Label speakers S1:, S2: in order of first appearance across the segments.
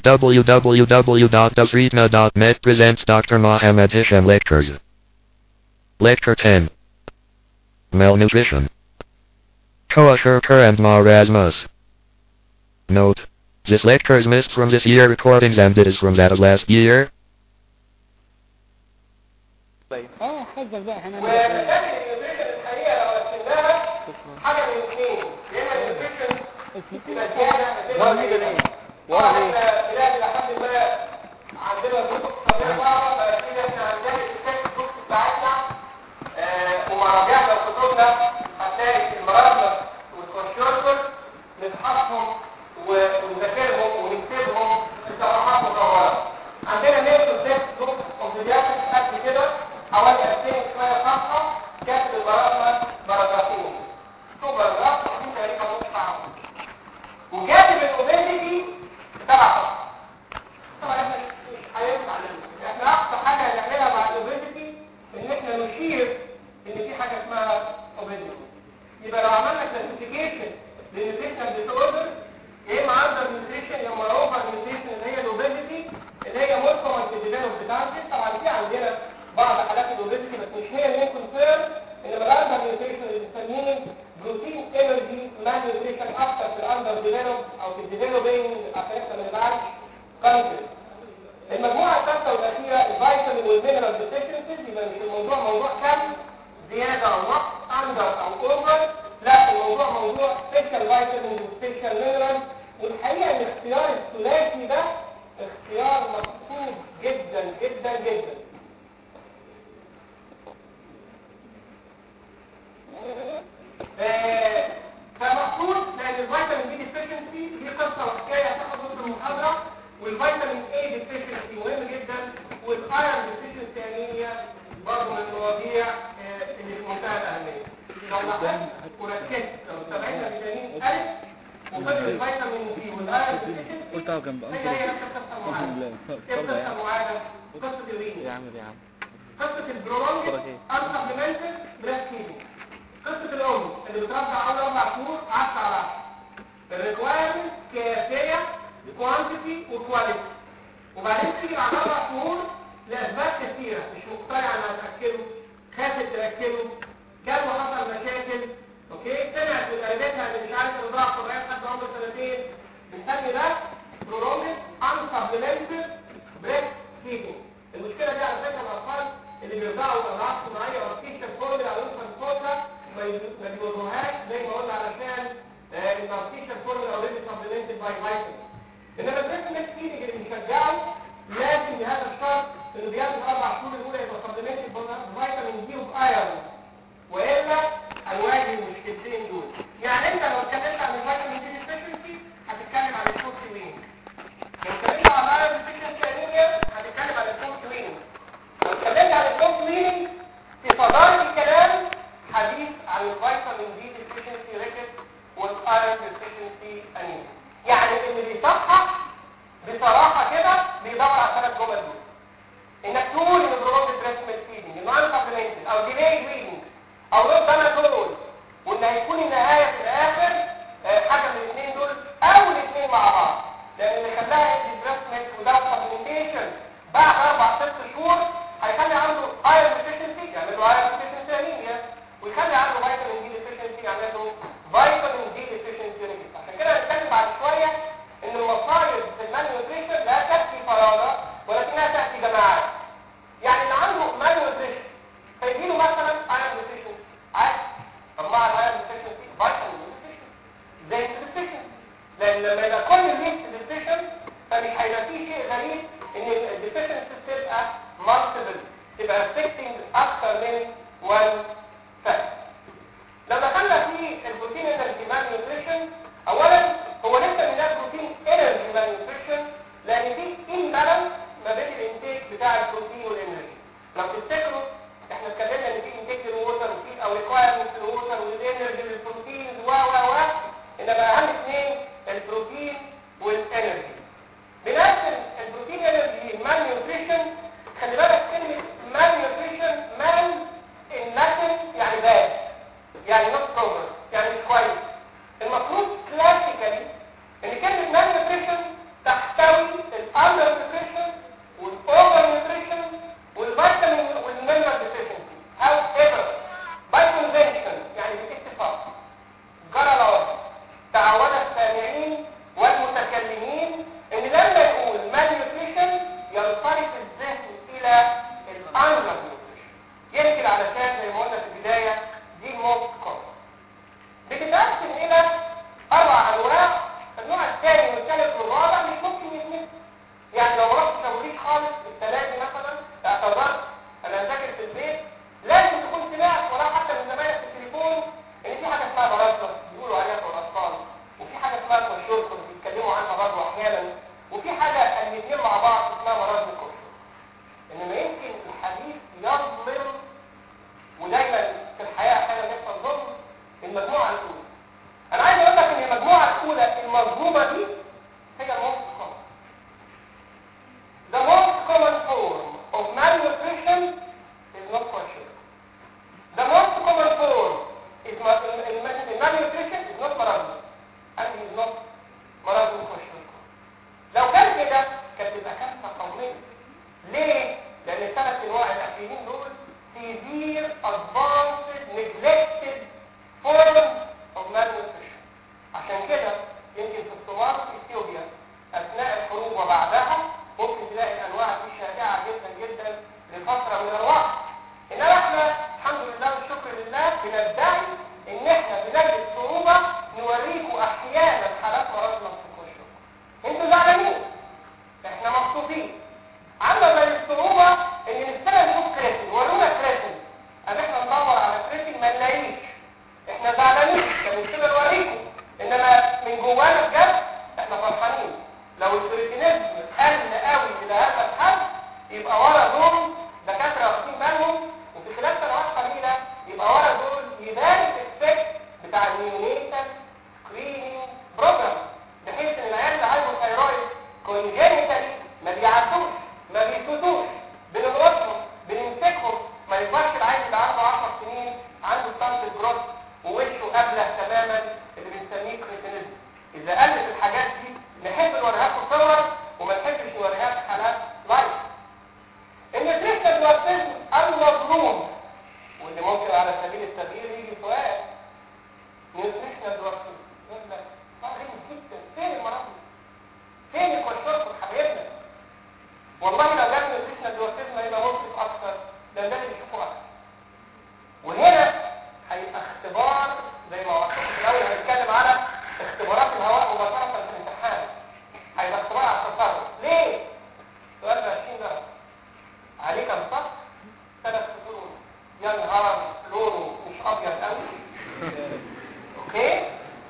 S1: www.dafritna.net presents Dr. Mohammed Hisham Lectures. Lecture 10. Malnutrition. Koashurker and marasmus. Note. This lecture is missed from this year recordings and it is from that of last year.
S2: اه حذر بقى هنعمل
S3: ومشاكل
S2: ايه
S3: النيوتريشن الحقيقه لو رسمناها حاجه من اثنين يا اما النيوتريشن تبقى زياده
S2: ورا
S3: تبقى
S2: ليه ده
S3: قليلة.
S2: ليه؟ ورا
S3: طبعا
S2: ليه؟
S3: احنا بلاد لحد ما عندنا كتب عندنا بعض فاكيد احنا عندنا التكست بوكس بتاعتنا آه، ومراجعنا وكتبنا هتلاقي المراسم والكونشورتر نفحصهم و- ونذاكرهم ونكتبهم في صفحات مطوره عندنا نفس التكست بوكس كومبلياتك قد كده حوالي 2000 شويه صفحه كاتب المراسم باراجرافين تو باراجراف واخدين تقريبا نص ساعه وجانب الاوبيديتي سبع صفحات طبعا احنا مش هينفع لنا احنا اقصى حاجه هنعملها مع الاوبيديتي ان احنا نشير ان في حاجه اسمها اوبيديتي يبقى لو عملنا كلاسيفيكيشن للنيوتريشن ديس اوردر يا اما اندر نيوتريشن يا اما اوفر نيوتريشن اللي هي الاوبيديتي اللي هي مورفومال في الديفلوب بتاعتي طبعا في عندنا بعض حالات الاوبيديتي بس مش هي اللي كونسيرن انما الاندر نيوتريشن اللي بنسميه بروتين انرجي مان نيوتريشن اكتر في الاندر ديفلوب او في الديفلوبينج عشان احنا ما نبقاش كونسيرن المجموعة الثالثة والأخيرة الفيتامين والمينرال ديفيشنسيز يبقى مش الموضوع موضوع كم زيادة أو نقص أندر أو أوفر لا الموضوع موضوع سبيشال فيتامين وسبيشال مينرال والحقيقة ان اختيار الثلاثي ده اختيار مقصود جدا جدا جدا آه، فمقصود لان الفيتامين دي ديفيشنسي دي قصه وحكايه هتاخد نص المحاضره والفيتامين اي ديفيشنسي مهم جدا والايرون ديفيشنسي انيميا برضه من المواضيع آه، اللي في منتهى الاهميه لو لاحظت وركزت لو استبعدنا فيتامين الف وفضل الفيتامين دي والايرون ديفيشنسي
S2: قلتها جنب
S3: هي هي نفس القصه المعاده هي
S2: اتفضل يا
S3: القصه
S2: عم.
S3: المعاده وقصه
S2: يا
S3: الرينيا
S2: عم يا عم
S3: قصة البرولونج
S2: اتفضل ايه؟
S3: unsupplemented breastfeeding قصة الأم اللي بترضع أول أربع شهور 10 على 10 الريكوايرمنت كيفية كوانتيتي وكواليتي وبعدين تيجي بعد أربع شهور لأسباب كثيرة مش مقتنعة إنها تأكله خافت تأكله كان حصل مشاكل أوكي سمعت من قريبتها اللي مش عارفة ترضع طبيعية لحد عمر سنتين بنسمي ده prolonged unsupplemented breastfeeding المشكلة دي على فكرة الأطفال اللي بيرضعوا أوراق صناعية أو كيشة فورمولا أو إنفانت فورمولا ما ي- ما بيوضوهاش زي ما قلنا علشان الناركيشة فورمولا أوريدي سبلمنتد باي فيتامين وفي حاجه الاثنين مع بعض اسمها مرض الكشف انما يمكن الحديث يظلم ودايما في الحياه احيانا بيحصل ظلم المجموعه الاولى انا عايز اقول لك ان المجموعه الاولى المظلومه دي هي الموست كومن The most common form of malnutrition is not kosher. The most common form is ma- in- in- in malnutrition is not maradon and is not maradon kosher. لو كان كده كانت تبقى كارثه قوميه. ليه؟ لان الثلاث انواع الاكلين دول severe advanced neglected form of malnutrition. عشان كده يمكن في الصومال في اثيوبيا اثناء الحروب وبعدها ممكن تلاقي الانواع دي شائعه جدا جدا لفتره من الوقت انما احنا الحمد لله والشكر لله بندعي ان احنا بنجد صعوبه نوريكم احيانا حالات مرض منطقه الشكر انتوا زعلانين احنا مبسوطين عندنا زي الصعوبه ان نستنى نشوف كريتين ورونا كريتين ان احنا ندور على كريتين ما نلاقيش احنا زعلانين كان كده نوريكم انما من جوانا بجد احنا فرحانين لو الكريتينيزم قل قوي الى هذا الحد يبقى ورا دول دكاتره واخدين بالهم وفي خلال سنوات قليله يبقى ورا دول يبان الافكت بتاع النيونيتال سكريننج بروجرام بحيث ان العيال اللي عنده ثايرويد كونجينيتالي ما بيعدوش ما بيفوتوش بنضربهم بنمسكهم ما ينفعش العيل اللي عنده 10 سنين عنده ستانت جروث ووشه ابله تماما اللي بنسميه كريتينيزم اذا قلت الحاجات دي نحب نوريها لكم صور وما نحبش نوريها في حالات لايف النتيجه الوسيط المظلوم واللي ممكن على سبيل التغيير يجي سؤال نيوتريشنال دورفين يقول لك اه غريب جدا فين المرض فين الكوشوركم حبايبنا والله لو جاب نيوتريشنال دورفين هيبقى مصرف اكتر ده ده اللي يشوفه اكتر وهنا هيبقى اختبار زي ما وضحت في الاول هنتكلم على اختبارات الهواء مباشره في الامتحان هيبقى اختبار على التصرف ليه؟ سؤال ب 20 درجه عليه كم سطر؟ ثلاث سطور يا نهار لونه مش ابيض قوي اوكي؟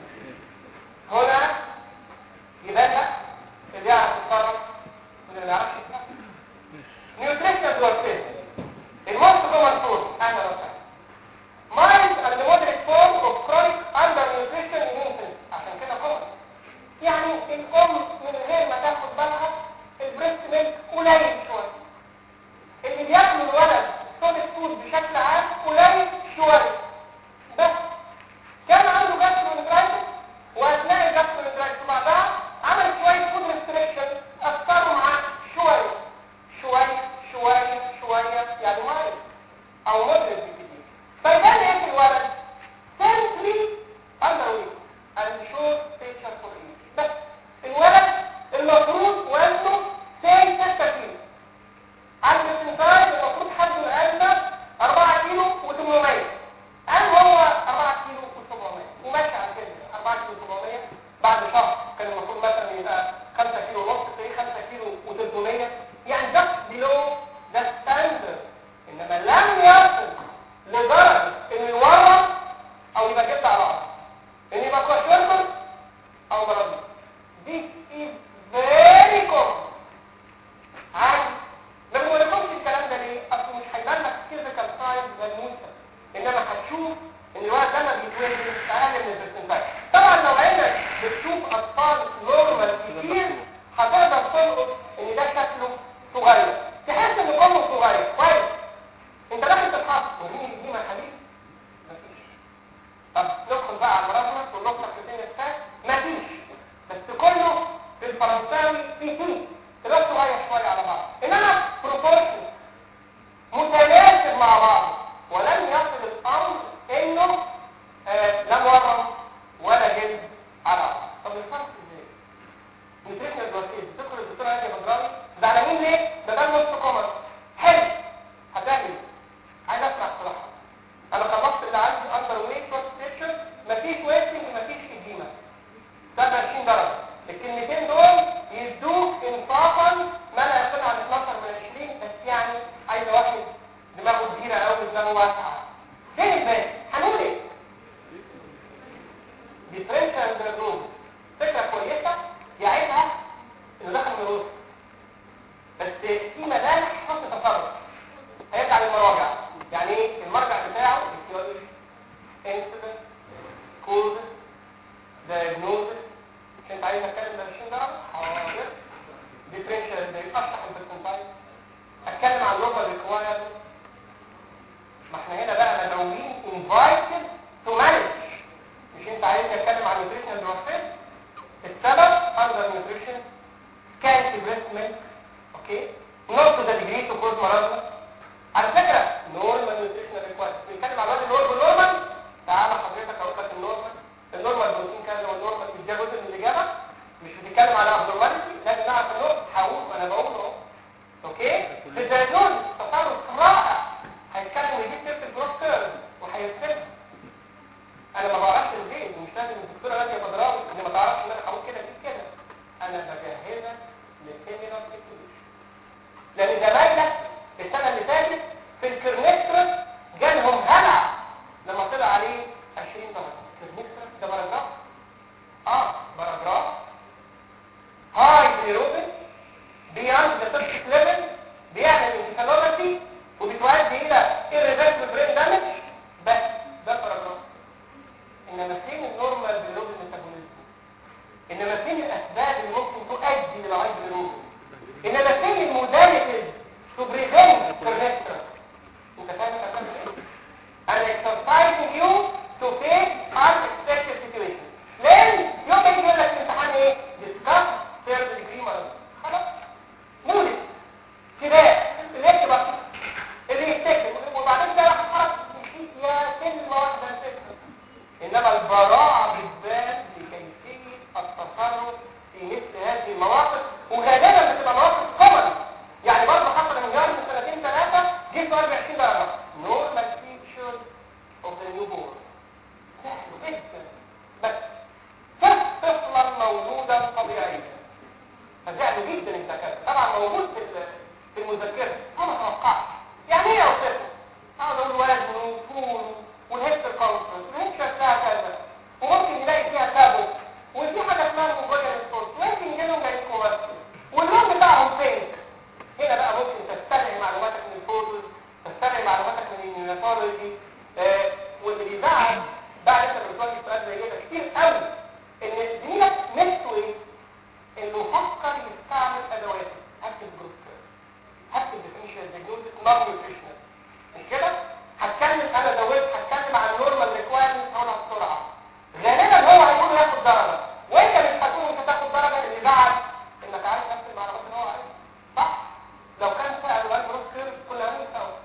S3: هنا يبان لك اللي يعرف يتصرف واللي ما يعرفش يتصرف نيوتريشنال دورفين الموست كومن فود اهلا وسهلا mild and moderate form of chronic undernutrition in infants عشان كده كومن يعني الام من غير ما تاخد بالها البريست ميلك قليل شويه اللي بياكل الولد صوت فود بشكل عام قليل شويه بس كان عنده جاسترونترايتس واثناء الجاسترونترايتس بعدها عمل شويه فود ريستريكشن اثروا معاه شويه شويه شويه شويه يعني مايل او مدرس بالكتير فيبان ايه في الولد simply underweight and short stature for age بس الولد المفروض وزنه ساي 6 كيلو عند الانسان المفروض حجمه الادنى 4 كيلو و800 قال هو 4 كيلو و700 وماشي على كده 4 كيلو و700 بعد شهر كان المفروض مثلا يبقى 5 كيلو ونص تلاقيه 5 كيلو و300 يعني just below the standard انما لم يصل لدرجه انه يورم او يبقى جبت على الارض ان يبقى كوشوركم او مرض This is very common عادي ما بقولكمش الكلام ده ليه اصل مش هيبان لك فيزيكال ساينز ملموسه انما هتشوف ان الولد ده ما بيتولدش اقل من البرسنتاج طبعا لو عينك بتشوف اطفال نورمال كتير هتقدر تلقط ان ده شكله صغير تحس ان قومه صغير كويس انت داخل تتحط وريني دي ما حديث مفيش طب ندخل بقى على المرض ونوصل في الدنيا الثاني مفيش بس كله في الفرنساوي في تي تبقى صغير شويه على بعض انما بروبورشن متناسب مع بعض ولم يصل الامر انه آه لا مورم ولا جلد على بعض طب الفرق ازاي؟ نتيجه الوسيله تدخل الدكتور هاني ميلك اوكي not to the degree to cause مرضنا على فكره normal nutritional requirements بنتكلم على الواد اللي هو النورمال تعالى حضرتك اقول لك النورمال النورمال بروتين كذا والنورمال مش ده جزء من الاجابه مش بتتكلم على ابنورماليتي لازم نعرف النقط هقول وانا بقول اهو اوكي في الدايجنوز تصرف رائع هيتكلم ويجيب سيره الجروث كيرف وهيرسمها انا ما بعرفش البيت مش لازم الدكتوره ناديه بدراوي ان ما تعرفش ان انا هقول كده دي كده انا بجهزك للسيمينار اكتيفيشن لان زمايلك السنه اللي فاتت في الكرنكترس جالهم هلع لما طلع عليه 20 درجه الكرنكترس ده باراجراف اه باراجراف هاي بيروبن بياند ذا توكسيك ليفل بيعمل انكفالوباثي وبتؤدي الى irreversible brain damage بس ده باراجراف انما فين النورمال بيروبن ميتابوليزم انما فين الاسباب اللي ممكن تؤدي الى هاي بيروبن انما فين الموداليتيز تو بريفنت كورنكتر انت فاهم انا بتعمل ايه انا exercising you to face unexpected situation لان يوم يجي يقول لك الامتحان ايه discuss third degree مرض خلاص مولد سباق اللي يكتب أصلاً. اللي يفتكر وبعدين ده راح يتحرك يا كلمه واحده تكتب انما البراعه بتبان لكيفيه التصرف في مثل هذه المواقف وغالبا بتبقى مواقف كومن يعني برضه حصل من جاري من سنتين ثلاثه جه سؤال ب 20 درجه نورمال فيتشر اوف ذا نيو بورن سهل جدا بس شوف طفلا مولودا طبيعيا فزعلوا جدا الدكاتره طبعا موجود في ال- في المذكره انا ما توقعش يعني ايه اوصفه؟ اقعد اقول وزن وطول والهيست كونفرنس والهيست شكلها كذا وممكن يلاقي فيها تابو وفي حاجه اسمها الموبايل سبورت ممكن يجي لهم جايز ممثل واللون بتاعهم فيك هنا بقى ممكن تستدعي معلوماتك من الفوتوز تستدعي معلوماتك من النيوناتولوجي آه واللي بيزعل بعد انت بتواجه سؤال زي كده كتير قوي ان زميلك نفسه ايه؟ انه فكر يستعمل ادواته هكتب جروب هكتب ديفينيشن ديجنوزيس نون نيوتريشنال مش كده؟ هتكلم انا زودت هتكلم عن النورمال ريكوايرمنت هنا بسرعه غالبا هو هيقول ياخد درجه وانت مش هتقول انت تاخد درجه اللي بعد انك عارف نفس المعلومات اللي هو عارفها صح؟ لو كان فيها الوان جروب كيرف كنا هنقول سوا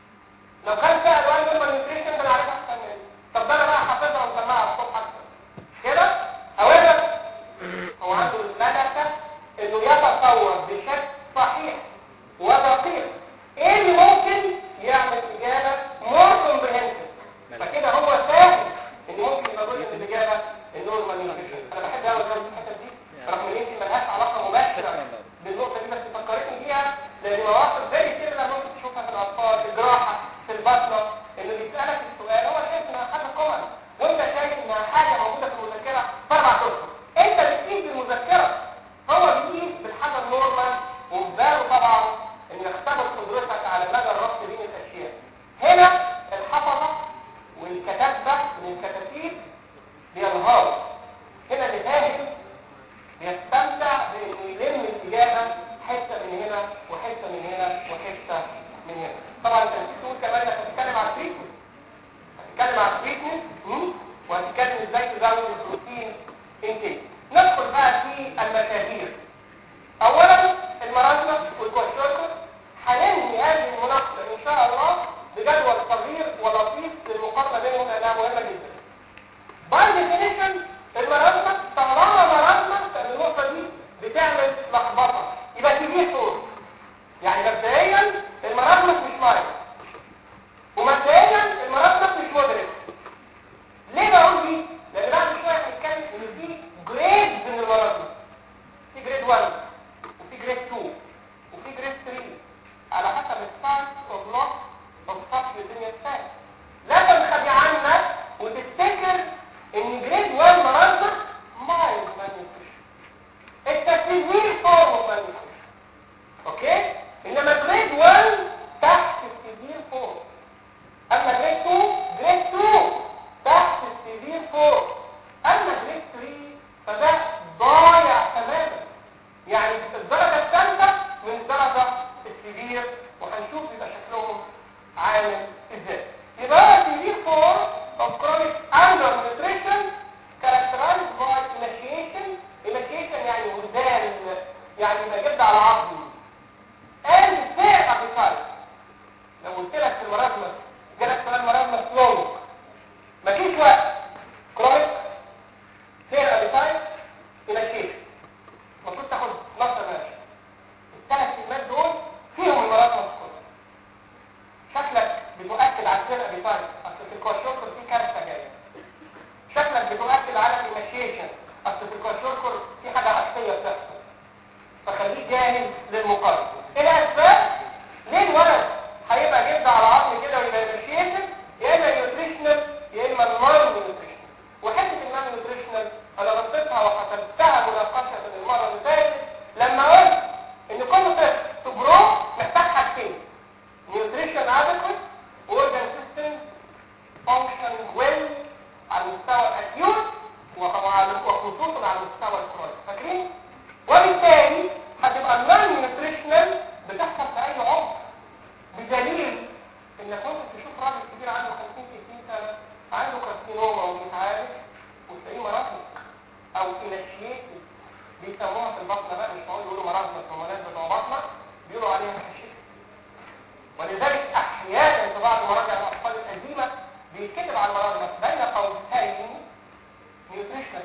S3: لو كان فيها الوان نورمال نيوتريشن ده انا عارف احسن مني طب ده انا بقى حافظها ومسمعها على الصبح اكتر كده؟ اولا هو عنده الملكة انه يتصور بشكل صحيح ودقيق ايه اللي ممكن يعمل اجابة more comprehensive فكده هو فاهم ان ممكن يبقى جزء من الاجابة النورمال نيوتريشن انا بحب قوي الحته دي رغم ان يمكن ملهاش علاقة مباشرة بالنقطة دي بس فكرتني بيها لان مواقف زي كده ممكن تشوفها في الاطفال في الجراحة في البطنة انه بيسألك السؤال هو شايف انها حاجة كومن وانت شايف انها حاجة موجودة في المذكرة فاربع اشهر انت بتقيس بالمذكرة هو بيقيس بالحاجة النورمال وباله طبعا ان يختبر قدرتك على مدى الربط بين الاشياء هنا الحفظة والكتابة من الكتاتيب بينهاروا هنا اللي فاهم بيستمتع بانه يلم الاجابة حتة من هنا وحتة من هنا وحتة من هنا طبعا انت نسيت تقول كمان انك هتتكلم عن التريتمنت هتتكلم عن التريتمنت وهتتكلم ازاي تزود البروتين انتيك ندخل بقى في المشاهير اولا المرازمة والكوشوكر هننهي هذه المناقشة ان شاء الله بجدول صغير ولطيف للمقارنة بينهم لانها مهمة جدا باي ديفينيشن المرازمة طالما مرازمة فان النقطة دي بتعمل لخبطة يبقى تجيه صور يعني مبدئيا المرازمة مش مايل ومبدئيا المرازمة مش مدرك ليه بقول دي؟ لان بعد شوية هنتكلم ان في جريد من المرازمة في جريد 1 وفي جريد 2 وفي جريد 3 على حسب السايز اوف لوس اوف سبكيوتينيوس فات لا تنخدع عنا وتفتكر ان جريد 1 مرضى مايلد مالنيوتريشن التسليم فورم اوف مالنيوتريشن اوكي انما جريد 1 تحت السيفير فورم اما جريد 2 جريد 2 تحت السيفير فورم اما جريد 3 فده ضايع تماما يعني الدرجة الثالثة من الدرجة السيفير وهنشوف يبقى شكلهم عامل ازاي يبقى هو سيفير فور of chronic undernutrition characterized يعني يبقى جد على عظمي قال فير ابيتايت لو قلت لك في المرض جالك سؤال مرض لونج مفيش وقت كرونيك فير ابيتايت الى شيء المفروض تاخد نص ماشي الثلاث كلمات دول فيهم المرض كلها شكلك بتؤكد على الفير ابيتايت اصل في الكواشوكر في كارثه جايه شكلك بتؤكد على الانيشيشن اصل في الكواشوكر في حاجه عكسيه بتحصل فخليك جاهز للمقارنه ايه الاسباب ليه الولد هيبقى جد على عظم كده ويبقى انيشيشن يا اما نيوتريشنال يا اما نون نيوتريشنال وحته النون نيوتريشنال انا بصيتها وحسبتها مناقشه المره اللي فاتت لما قلت ان كل طفل تبرو محتاج حاجتين نيوتريشن ادكوت واورجان سيستم فانكشن ويل على المستوى الاكيوت وخصوصا على المستوى الكروني فاكرين وبالتالي هتبقى النون نيوتريشنال بتحصل في اي عمر بدليل انك ممكن تشوف راجل كبير عنده 50 60 سنه عنده كارسينوما وبيتعالج وتلاقيه مرضك او انشيتد بيسموها في البطنه بقى مش هقول يقولوا مرض الهرمونات بتوع بطنه بيقولوا عليها حشيش ولذلك احيانا في بعض مراجع الاطفال القديمه بيتكتب على المرض بين قوسين نيوتريشنال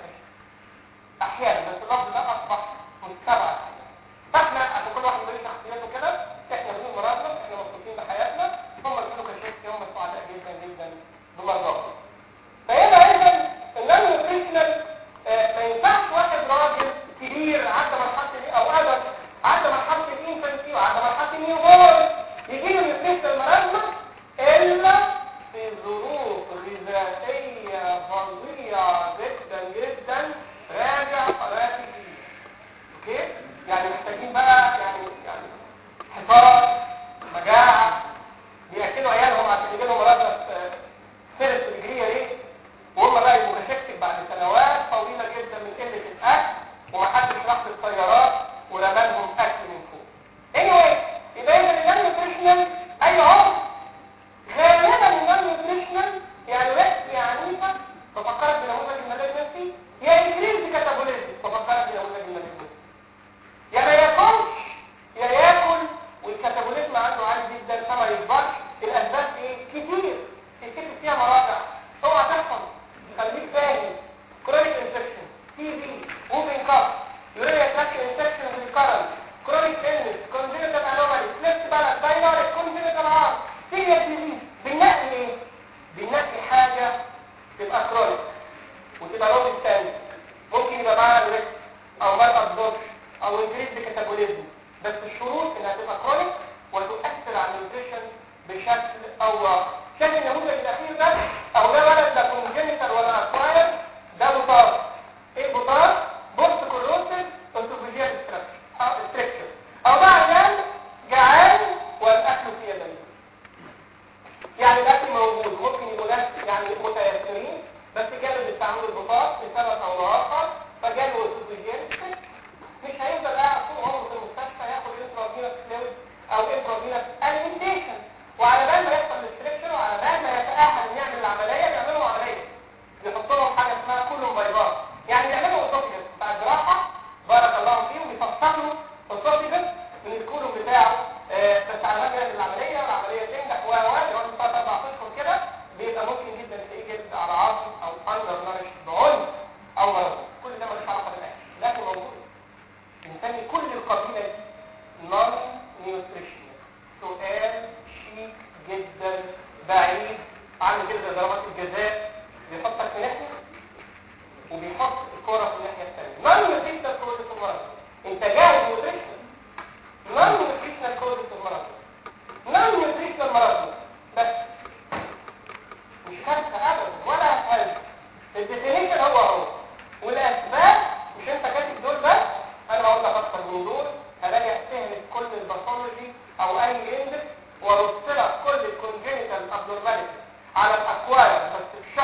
S3: احيانا بس اللفظ ده اصبح مستبعد فاحنا عشان كل واحد له شخصيته كده احنا بنقول مرضنا احنا مبسوطين بحياتنا هم بيقولوا كشيخ هم سعداء جدا جدا بمرضاهم فهنا اذا النون نيوتريشنال ما ينفعش واحد راجل كبير عدى مرحله او ادب عدى مرحله الانفانسي وعدى مرحله النيوبورن يجي له نيوتريشنال مرضنا الا في ظروف غذائيه فظيعه جدا جدا راجع قناتي اوكي يعني محتاجين بقى يعني يعني حفاظ مجاعه بياكلوا عيالهم عشان يجي لهم مرض فيرس الجريه ليه وهم بقى يبقوا مشاكل بعد سنوات طويله جدا من قله الاكل ومحدش راح الطيارات ورمى لهم اكل من فوق anyway يبقى اذا النون نيوتريشنال اي عمر غالبا النون نيوتريشنال يعني ريسك عنيفه تفكرت بنموذج المالجنسي يا انكريز كاتابوليزم تفكرت بنموذج المالجنسي يا ما ياكلش يا ياكل والكاتابوليزم عنده عالي جدا فما يكبرش الاسباب ايه كتير تكتب فيها مراجع اوعى تحفظ خليك فاهم كرونيك انفكشن تي بي موفينج كاب يوريا تراكشن انفكشن في الكرن كرونيك النس كونجنتال انومالي سليبت بالانس دايناريك كونجنتال هارت سيريس ديزيز بننقي ايه بننقي حاجه تبقى كرونيك وتبقى لون ستاند ممكن يبقى معاها ريسك او مال ابزوربشن او انكريز بكاتابوليزم بس الشروط انها تبقى كرونيك وتؤثر على النيوتريشن بشكل او اخر شايف النموذج الاخير ده او ده ولد لا كونجنتال ولا اكواير ده بطاط ايه بطاط بوست كوروسيف اوتوفيجيال ستراكشر او ده عيان جعان والاكل في يديه يعني الاكل موجود ممكن يبقوا ناس يعني متيسرين بس جاله استعمال البطاط لسبب او لاخر فجاله اوتوفيجيال مش هيفضل قاعد طول عمره في المستشفى ياخد انترافينوس فلويد او انترافينوس اليمنتيشن وعلى بال ما يحصل الاستركشن وعلى بال ما يتاهل ان يعمل العمليه يعملوا عمليه يحط لهم حاجه اسمها كلهم بيضاء يعني يعملوا اوتوفيجس بتاع الجراحه بارك الله فيهم يفصلوا اوتوفيجس من الكولوم بتاعه آه بس على ما يعمل العمليه والعمليه تنجح و و يقعد ثلاث اربع اشهر كده بيبقى ممكن جدا تلاقيه جلد على عظم او اندر نارش بعنف او مرض كل ده ملوش علاقه بالاكل لكن موجود بنسمي كل القبيله دي نون نيوتريشن سؤال شيك جدا بعيد عن كده زي ضربات الجزاء بيحطك في ناحيه وبيحط الكره في الناحيه الثانيه نون نيوتريشنال كود في المرض انت جاهز نيوتريشن نون نيوتريشنال كود في المرض نون نيوتريشنال مرض بس مش كارثه ابدا ولا هل الديفينيشن هو هو والاسباب مش انت كاتب دول بس انا بقول لك اكتر من دول هلاقي استهلك كل الباثولوجي او اي اندكس وارص لك كل الكونجنتال ابنورماليتي على الاكواير بس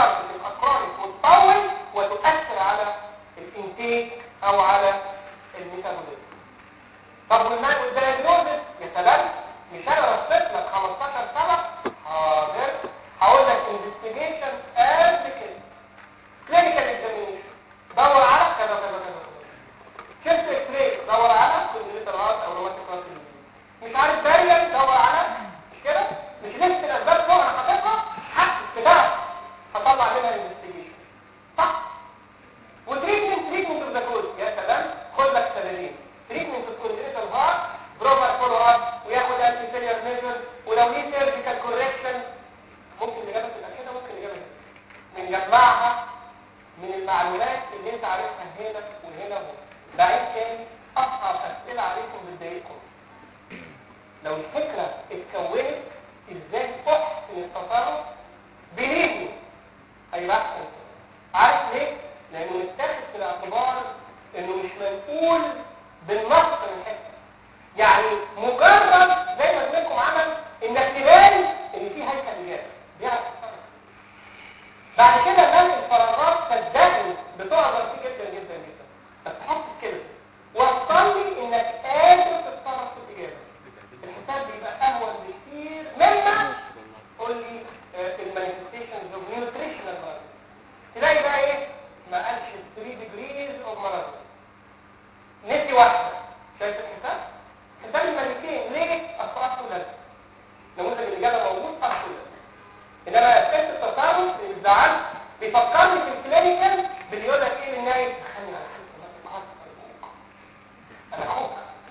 S3: لو الفكره اتكونت ازاي احسن التصرف بنيته هيبقى احسن عارف ليه؟ لانه متاخد في الاعتبار انه مش منقول بالنص من حته يعني مجرد زي ما قلت لكم عمل انك تبان ان في هيكل ايجابي بيعرف يتصرف. بعد كده الناس الفراغات صدقني بتعذر فيه جدا جدا جدا بس حط كده وصل لي انك قادر تتصرف في الاجابه الحساب بيبقى اهون بكتير مما قول لي المانيفستيشنز اوف نيوتريشنال تلاقي بقى ايه ما قالش 3 ديجريز اوف مرض ندي واحده شايف الحساب حساب الملكين ليه اصل اصله لازم نموذج الاجابه موجود اصله لازم انما اساس التصرف اللي بيزعل بيفكرني في الكلينيكال باللي يقول لك ايه للنايم خليني على حالتي انا اخوك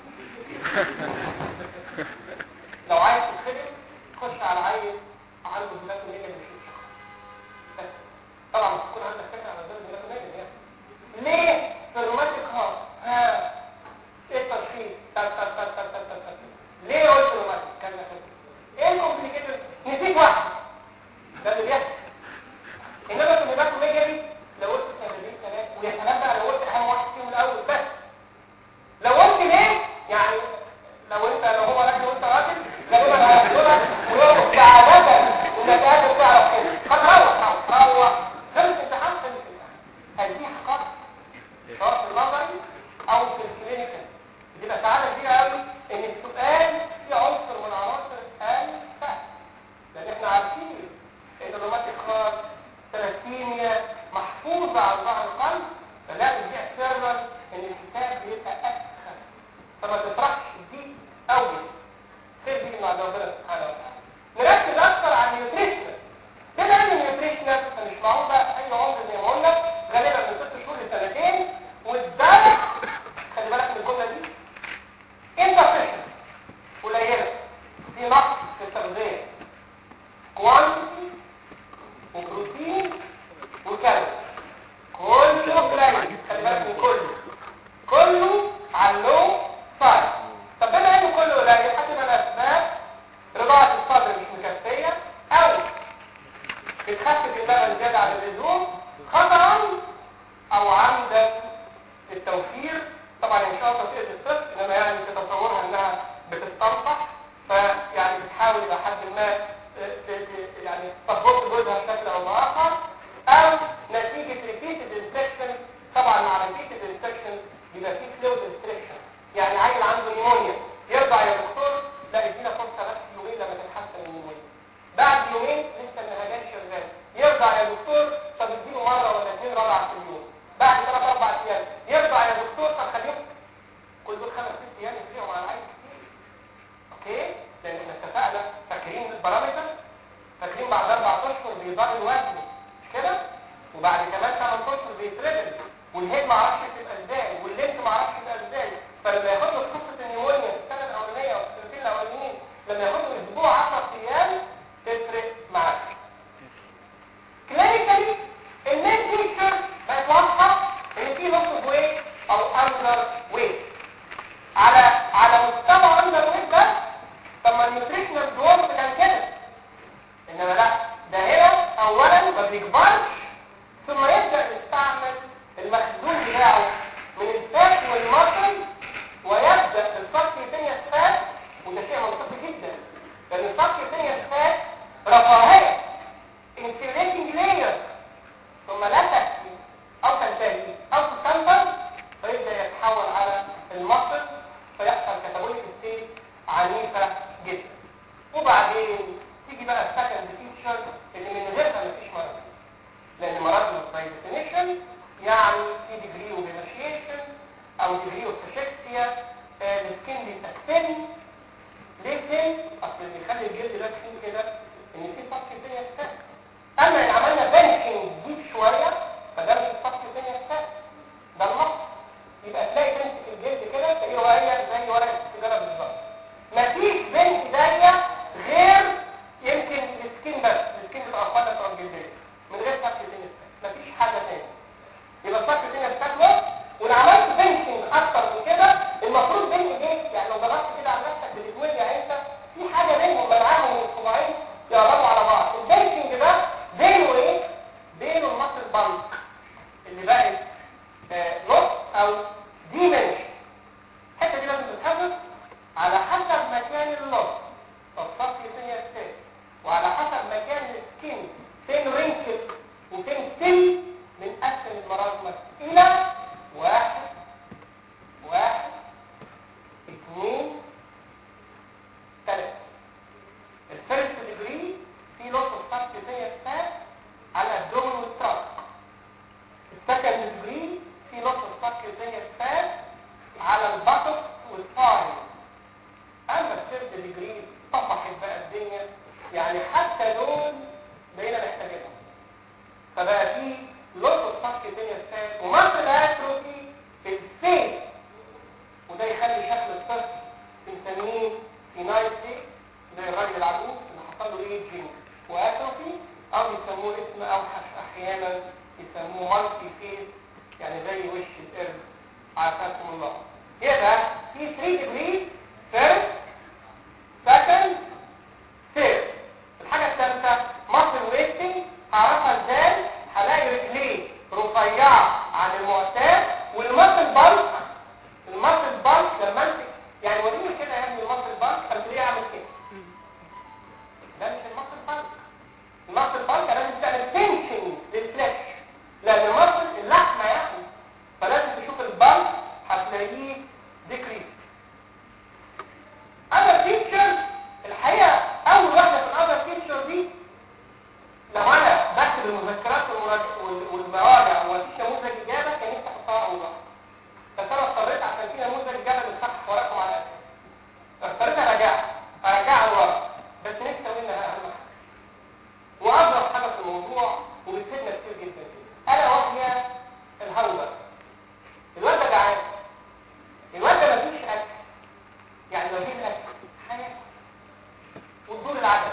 S3: لو عايز تتخدم خش على عيل عنده ميلاكونية مش بس طبعا مش تكون عندك فكره على ذلك الميلاكونية يعني ليه في الروماتيك هارت ها ايه التشخيص تل تل تل تل تل تل تل ليه قلت روماتيك كذا كذا ايه الكومبليكيتد نسيت واحد ده اللي بيحصل انما في الميلاكونية دي لو قلت سببين ثلاثة ويا سلام بقى لو قلت اهم واحد فيهم الاول بس لو قلت ليه يعني لو انت لو هو راجل وانت راجل غالبا هياخدك ويقف سعادة انك قادر تعرف كده قد روح روح روح خلص امتحان خلص امتحان هذه حقائق سواء في النظري او في الكلينيكال بتبقى سعادة كبيرة قوي ان السؤال فيه عنصر من عناصر الفهم لان احنا عارفين ان الروماتيك خاص ثلاثيميا محفوظة على ظهر القلب فلازم دي اكترنال ان الكتاب بيبقى اسخن فما تفرحش دي قوي خير دي من عند ربنا سبحانه وتعالى نركز اكتر على النيوتريشنال بما ان النيوتريشنال مش معقول بقى في اي عمر زي ما قلنا غالبا من ست شهور لسنتين والدرع خلي بالك من الجمله دي insufficient قليله في نقص في التغذيه كوانتيتي وبروتين وكالوري كله قليل خلي بالك من كله كله على اللو سايد طب بما انه كله قليل هتبقى الاسباب رضاعة الصدر مش مكفية او بتخفف اللبن زيادة عن اللزوم خطرا او عمدا للتوفير طبعا ان شاء الله تقدر الطفل انما يعني تتصورها انها بتستنصح فيعني بتحاول الى حد ما ت- ت- يعني تضبط جوزها بشكل او باخر او نتيجة repeated infection طبعا مع repeated infection بيبقى فيه fluid restriction يعني عيل عنده نيمونيا يرجع يا دكتور لا ادينا فرصة بس يومين لما تتحسن النيمونيا بعد يومين لسه النهجان شغال يرجع يا دكتور طب اديله مرة ولا اتنين رابعة في اليوم بعد ثلاث اربع ايام يرجع يا دكتور طب خليهم كل دول خمس ست ايام يفرقوا مع العيل كتير اوكي لان احنا اتفقنا فاكرين البارامتر فاكرين بعد اربع اشهر بيضاء الوزن مش كده وبعد كمان ثمان اشهر بيتردد والهيد ما اعرفش تبقى ازاي واللينس ما اعرفش تبقى ازاي فلما ياخد له قصه النيمونيا في السنه الاولانيه او في السنتين الاولانيين لما ياخد له اسبوع 10 ايام تفرق معاك كلينيكالي المين بيكتشر بقت واضحه ان في نص ويت او اندر ويت على على مستوى اندر ويت بس طب ما النيوتريشنال جروث كان كده انما لا ده هنا اولا ما بيكبرش ثم يبدا يستعمل المخزون بتاعه من الفات والمصل ويبدا الفك الدنيا الفات وده شيء منطقي جدا لان الفك الدنيا الفات رفاهيه insulating layer ثم لا تكفي او تنتهي او تسلم فيبدا يتحول على المصل فيحصل كتابوليك ستيت عنيفه جدا وبعدين تيجي بقى السكند فيتشر اللي من غيرها مفيش مرض لان مرضنا باي ديفينيشن يعني في ديجري اوف ديماشيشن او ديجري اوف فاشكسيا السكين بيتكتل ليه تاني؟ اصل اللي يخلي الجلد ده تخين كده ان في سطح الدنيا السهل اما ان عملنا بنشنج ديب شويه فده مش سطح الدنيا السهل ده النقص يبقى تلاقي تمسك الجلد كده تلاقيه ورقه زي ورقه السيجاره بالظبط مفيش بنت دايه غير يمكن اثنين ثلاثة الفيرست ديجري في لوس اوف سبستنس فات على الابدومن والتراك السكند ديجري في لوس اوف سبستنس فات على البطن والفاين اما الثيرد ديجري طفحت بقى الدنيا يعني حتى دول بقينا محتاجينهم فبقى في لوس اوف سبستنس فات ومصر اتروفي في الفيس وده يخلي شكل الطفل بنسميه فينايتي زي الراجل العجوز اللي حصل له ايجينج واتروفي او يسموه اسم اوحش احيانا يسموه مالتي فيس يعني زي وش القرد عافاكم الله يبقى في 3 ديجري فيرست سكند ثيرد الحاجه الثالثه مصر ويستنج هعرفها ازاي هلاقي رجليه رفيعه عن المعتاد والمصل بالك المصل بالك لما انت يعني وريني كده يا ابني المصل بالك هتلاقيه عامل كده ده مش المصل بالك المصل بالك لازم تعمل تنشن للفلاش لان المصل اللحمه يعني فلازم تشوف البالك هتلاقيه ديكريس انا فيتشر الحقيقه اول واحده في الاذر فيتشر دي لو انا بكتب المذكرات والمراجع- وال- والمراجع ومفيش نموذج اجابه كان يفتح الطاقه اول واحده بس انا اضطريت عشان في نموذج اجابه بنصحح وراكم على الاساس اضطريت اراجعها اراجعها لورا بس نكتب منها اهم حاجه واضرب حاجه في الموضوع وبتفيدنا كتير جدا الا وهي الهوبه الواد ده جعان الواد ده مفيش اكل يعني مفيش اكل حياه والدور العدد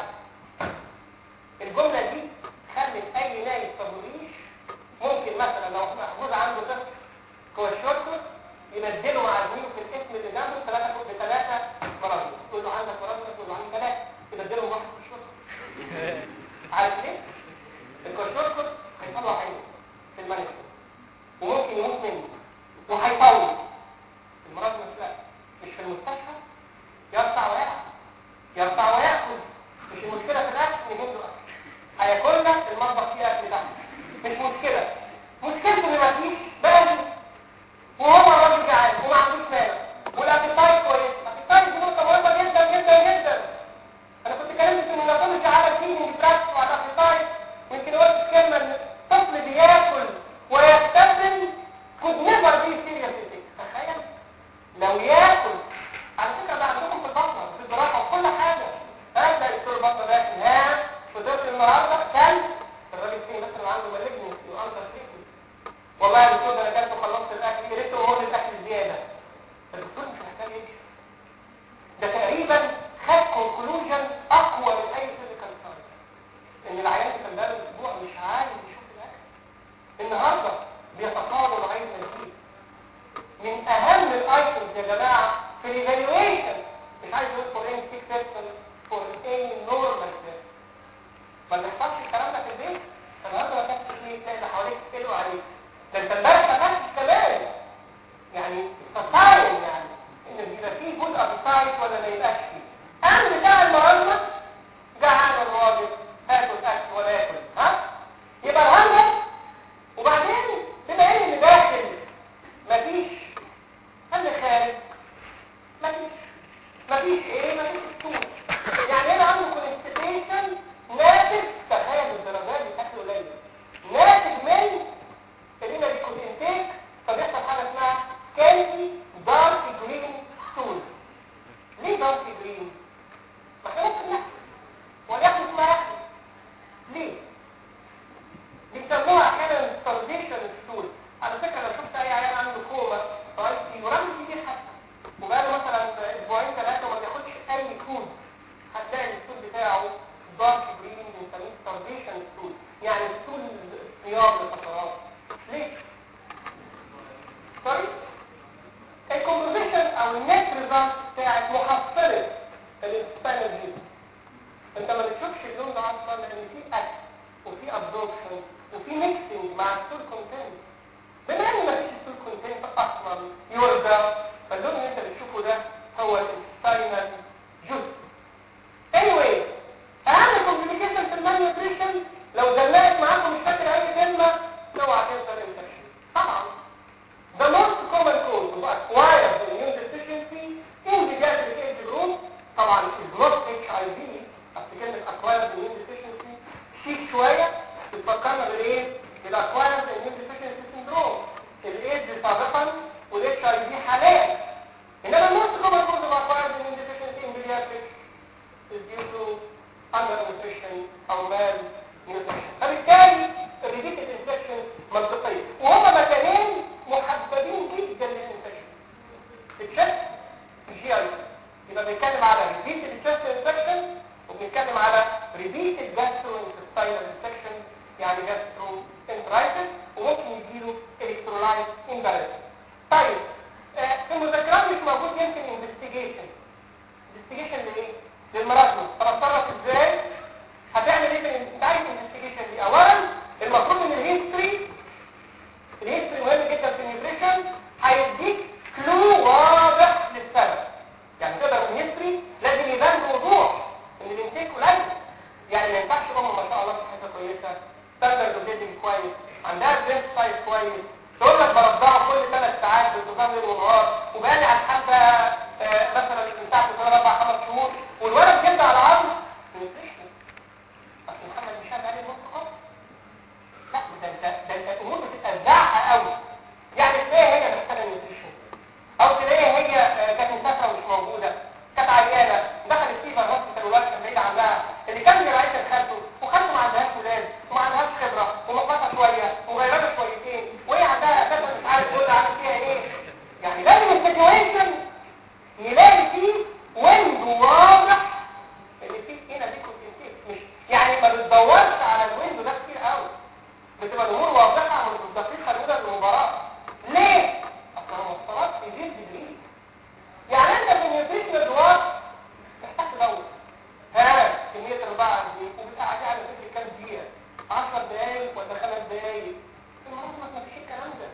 S3: الجملة دي خلت أي نايب تبريش ممكن مثلا لو محفوظ عنده طفل هو الشرطة يبدله مع زميله في الاسم اللي جنبه ثلاثة فوق بثلاثة مرض تقول له عندك مرض تقول له عندي ثلاثة يبدلهم واحد في الشرطة عارف ليه؟ الكشرطة هيطلع عينه في المنزل وممكن يموت منه وهيطول المرض مش لا مش في المستشفى يرفع ويقع يرفع ويأكل مش المشكلة في الأكل نجيب له أكل هياكلنا المطبخ فيه أكل تحت مش مشكلة مشكلته إن مفيش باقي وهو الراجل جعان وما عندوش مانع والأبيتايت كويس الأبيتايت دي نقطة مهمة جدا جدا جدا أنا كنت كلمت إن ما كنتش على فيدنج براكتس وعلى الأبيتايت ويمكن قلت كلمة إن الطفل بياكل ويبتسم could never be serious تخيل لو ياكل على فكرة ده عندكم في البطنة في الجراحة وكل حاجة هذا دكتور البطنة ده ها فطرت النهارده كان الراجل فين بس اللي عنده مالجنسي وانتر تريتمنت والله يا دكتور ده انا كلت وخلصت الاكل يا ريت هو الاكل زيادة الدكتور مش محتاج يمشي ده تقريبا خد كونكلوجن اقوى من اي فيزيكال ساينس ان العيان كان بقاله اسبوع مش عارف يشوف الاكل النهارده بيتطاول عايز نتيجه من اهم الايتمز يا جماعه في الايفالويشن مش عايز يقول فور ان سكسسفل فور اي نورمال ما بيحصلش الكلام ده في البيت النهارده ما كانش فيه تلاقي اللي حواليك تسالوا عليك ده انت امبارح ما كانش كمان يعني تطاول يعني ان بيبقى فيه جزء ابيتايت ولا ما يبقاش فيه اهم بتاع المرضى جعان الراجل هاكل اكل ولا ياكل ها يبقى الهرمون وبعدين بما ان اللي داخل مفيش اللي خارج مفيش مفيش ايه مفيش طول يعني انا عنده كونستيبيشن ناتج تخيل الدرجات دي اكل قليل ناتج من خلينا يكون انتاج فبيحصل حاجه اسمها كالسي دارك جرين ستول ليه دارك جرين؟ ما احنا ممكن ناكل وناكل اسمها اكل ليه؟ بيسموها احيانا ستارديشن ستول على فكره لو شفت اي عيان عنده كوما رايتي ورمز كتير حتى وبقاله مثلا اسبوعين ثلاثه وما بياخدش اي كود هتلاقي الستول بتاعه دارك جرين بنسميه ستارديشن ستول يعني ستول صيام لفترات ليه؟ طيب الكومبوزيشن او النت ريزلت بتاعت محصله الانسبانرجي انت ما بتشوفش اللون ده اصلا لان في اكل وفي ابزوربشن وفي ميكسنج مع السول كونتنت بما ان مفيش السول كونتنت اصلا يرجى فاللون اللي انت بتشوفه ده هو الانسباينال جزء anyway اهم كومبليكيشن في المالنيوتريشن لو زنقت معاكم مش فاكر اي كلمه اوعى تنسى الانفكشن طبعا The most common cause of acquired immune deficiency in طبعا الجروث اتش اي في اصل كلمه اكوايرد اميون ديفيشنسي شيك شويه بتفكرنا بالايه؟ بالاكوايرد اميون ديفيشنسي سندروم الايدز سابقا والاتش اي في حاليا انما الموست كومن كوز اوف اكوايرد اميون ديفيشنسي ان بيدياتريك is due to undernutrition او malnutrition فبالتالي الريبيتد انفكشن منطقيه وهما مكانين محببين جدا للانفكشن التشست الجي اي يبقى بنتكلم على ريبيتد تشست انفكشن وبنتكلم على ريبيتد جاسترو انتستاينال انفكشن يعني جاسترو انترايتس وممكن يجيله الكترولايت امبالانس طيب آه، في المذكرات مش موجود يمكن انفستيجيشن انفستيجيشن لايه؟ للمرض طب اتصرف ازاي؟ هتعمل ايه في انت عايز انفستيجيشن دي؟ اولا المفروض ان الهيستوري الهيستوري مهم جدا في النيوتريشن هيديك كلو واضح للسبب يعني تقدر من الهيستوري لازم يبان بوضوح ان الانتيك قليل يعني ما ينفعش ام ما شاء الله في حته كويسه ستاندرد اوبيتنج كويس عندها برنس سايز كويس تقول لك برضعه كل ثلاث ساعات بانتظام ليل ونهار وبقالي على الحبه آه، مثلا من ساعه ثلاث اربع خمس شهور والولد جد على عظم نيوتريشن اصل محمد مش هذا عليه النص خالص لا ده انت ده انت الامور بتبقى زعقه قوي يعني تلاقي هي محتاجه نيوتريشن او تلاقي هي آه، كانت مسافره ومش موجوده كانت عيانه دخلت فيفر هوسبيتال والوقت كان بعيد عنها اللي كان رعايه خالته وخالته ما عندهاش ولاد وما عندهاش خبره ومقاطعه شويه وغيرانه شويتين وهي عندها اساسا مش عارف تقول عامل فيها ايه يعني لازم السيتويشن نلاقي فيه ويندو واضح ان في هنا دي كونتنتيف مش يعني ما بتدورش على الويندو ده كتير قوي بتبقى الامور واضحه والدقيقه الاولى للمباراه ليه؟ اصل المفترض يزيد بدريد يعني انت في النيوتريشن ادوار محتاج تدور ها كميه الرضاعه قد ايه وبتبقى قاعدين على فكره كام دقيقه 10 دقايق ولا 5 دقايق المفروض ما فيش الكلام ده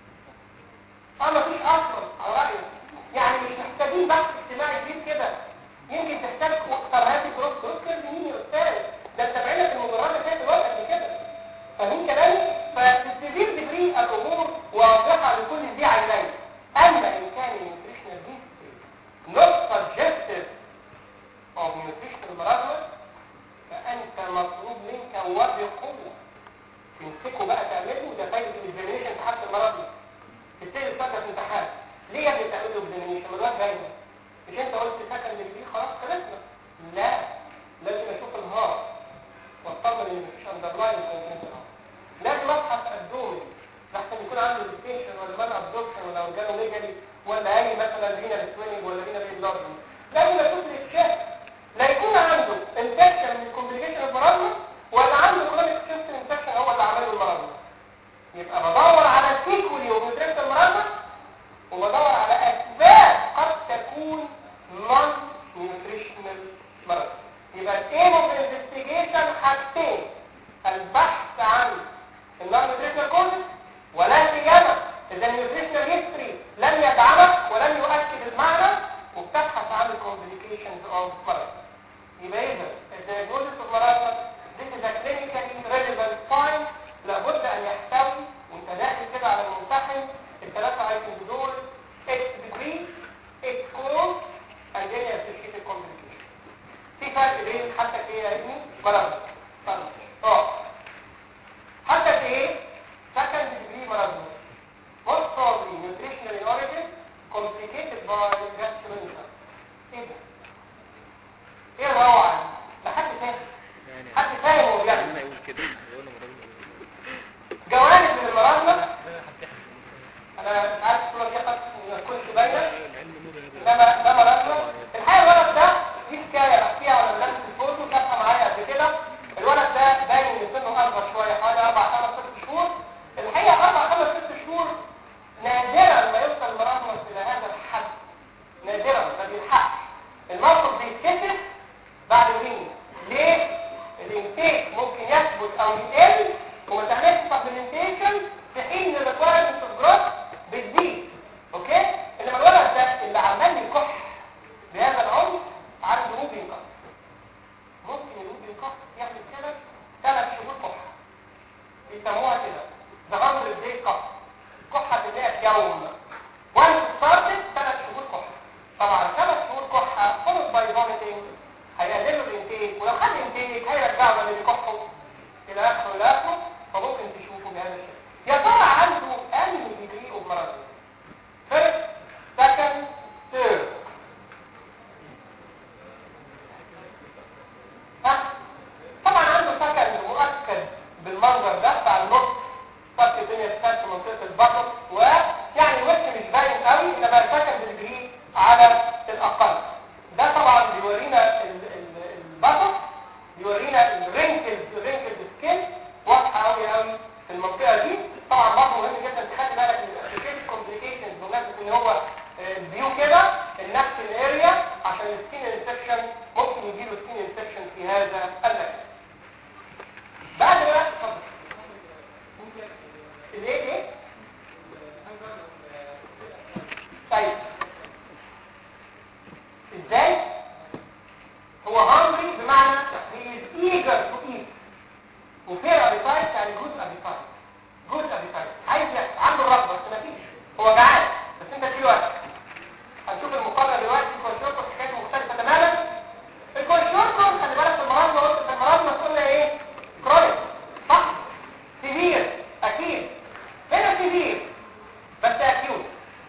S3: اه ما فيش اصلا على رايك يعني مش محتاجين بحث اجتماعي كبير كده يمكن تحتاج طب هاتي كروس كروس كيرف مين يا استاذ ده انت بعينك في المجرد فات الوقت قبل كده فاهمين كلامي فالسيفير ديجري الامور واضحه لكل ذي عينين اما ان كان النيوتريشنال هيستوري not suggestive of nutritional مرض فانت مطلوب منك وبقوه تمسكه بقى تعمله ده فايده الاكزامينشن في حالة المرض دي تبتدي تفكر في امتحان ليه يا ابني تعمل له اكزامينشن ما الواد باينه مش انت قلت سكن دي خلاص خلصنا لا لازم اشوف الهارت واطمن ان مفيش اندرلاين كونتنت لازم ابحث الدومي لحسن يكون عنده ديستنشن ولا مان ابزوربشن ولا اورجانو ميجالي ولا اي مثلا رينا سويننج ولا رينا ريندارجن لازم اشوف الشيست لا يكون عنده انفكشن من الكومبليكيشن المرض ولا عنده كرونيك شيست انفكشن هو اللي عمله المرض يبقى بدور على السيكولي ومدرسة المرض وبدور على اسباب قد تكون نون نيوتريشنال مرض يبقى الايم اوف انفستيجيشن حاجتين البحث عن النون نيوتريشنال كوزز ولا سيما اذا النيوتريشنال هيستوري لم يدعمك ولم يؤكد المعنى وبتبحث عن الكومبليكيشنز اوف مرض يبقى اذا الدياجنوزيس اوف مرض this is a clinically relevant point لابد ان يحتوي وانت داخل كده على الممتحن الثلاثه ايتمز دول its degree its cause and then associated complication في فرق بين حتى في ايه يا ابني مرض طيب. اه حتى في ايه second degree مرض most probably nutritional in origin complicated by gastrointestinal ايه ده ايه الروعه دي؟ ده حد فاهم حد فاهم هو بيعمل
S2: يقول كده يقول له مرض
S3: جوانب من المرض انا مش عارف الصوره دي قد ما تكونش باينه انما ده مرض الحقيقه المرض ده دي حكايه بحكيها على الناس الفوتو كانت معايا قبل كده بتاعه اللي بيكحوا الى اخره الى اخره فممكن تشوفوا بهذا الشكل يا ترى عنده انهي ديجري اوف مرض فيرست سكند ثيرد ها طبعا عنده سكند مؤكد بالمنظر ده بتاع النص فرق الدنيا تخش في منطقه البطن ويعني الوش مش باين قوي انما السكند ديجري على الاقل ده طبعا بيورينا ال- ال- البطن بيورينا الرينكل الرينكل سكين واضحه قوي قوي في المنطقه دي طبعا برضه مهم جدا تخلي بالك من الاسوشيتد كومبليكيشنز بمناسبه ان هو آه، الفيو كده النفس الاريا عشان السكين انفكشن ممكن يجيله سكين انفكشن في هذا المكان بعد بقى اتفضل الايه ايه طيب ازاي هو hungry بمعنى he is eager to eat وفير appetite يعني good appetite good appetite عايز ياكل عنده الرغبه بس مفيش هو جعان بس انت في وقت هنشوف المقارنه دلوقتي الكونشورتو حكايه مختلفه تماما الكونشورتو خلي بالك في المرض قلت في المرض قلنا ايه كرونيك صح سيفير اكيد هنا سيفير بس اكيوت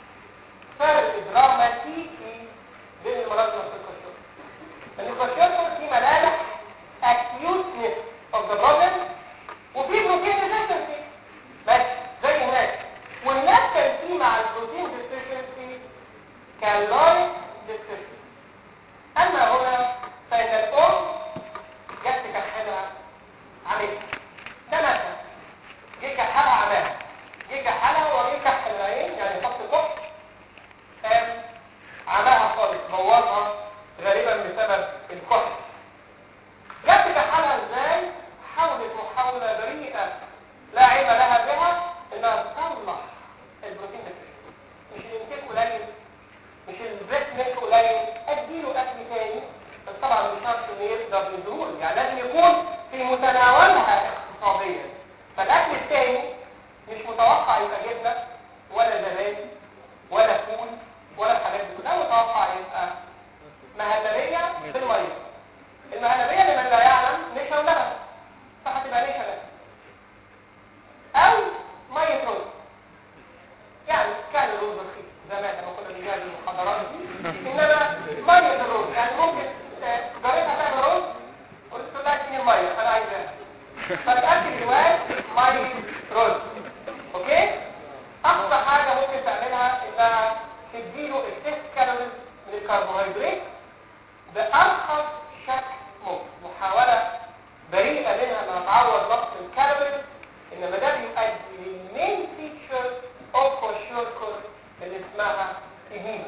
S3: فرق دراماتيكي بين المرض والكونشورتو الكونشورتو في ملامح acuteness of the problem وفي بروتين deficiency بس زي هناك والناس كان في مع البروتين deficiency كالوريك deficiency اما هنا فان الام جت تكحلها عملت ده مثلا جه كحلها عماها جه كحلها وجه كحل العين يعني خط كحل قام عماها خالص بوظها غالبا بسبب الكحل جت كحلها ازاي حاولت محاولة بريئة لا علم لها بها انها تطلع البروتين ده مش الانتاج قليل مش البريست ميلك قليل اديله اكل تاني بس طبعا مش شرط انه يقدر يدور يعني لازم يكون في متناولها اقتصاديا فالاكل التاني مش متوقع يبقى جبنه ولا زبادي ولا فول ولا الحاجات دي كلها متوقع يبقى مهلبيه بالميه المهلبيه لمن لا يعلم نشا ولبن فهتبقى نشا لبن او ميه رز يعني كان الرز رخيص زمان لما كنا بنجهز المحاضرات دي انما ميه الرز يعني ممكن آه، جارتها تعمل رز قلت لها اديني الميه انا عايزاها فتاكد دلوقتي ميه رز اوكي اقصى حاجه ممكن تعملها انها تديله الست كالوريز من الكربوهيدرات بأرخص شكل ممكن محاولة بريئة منها انها تعوض نقص الكالوريز انما ده بيؤدي للمين فيتشر اوف كوشوركور اللي اسمها إديمة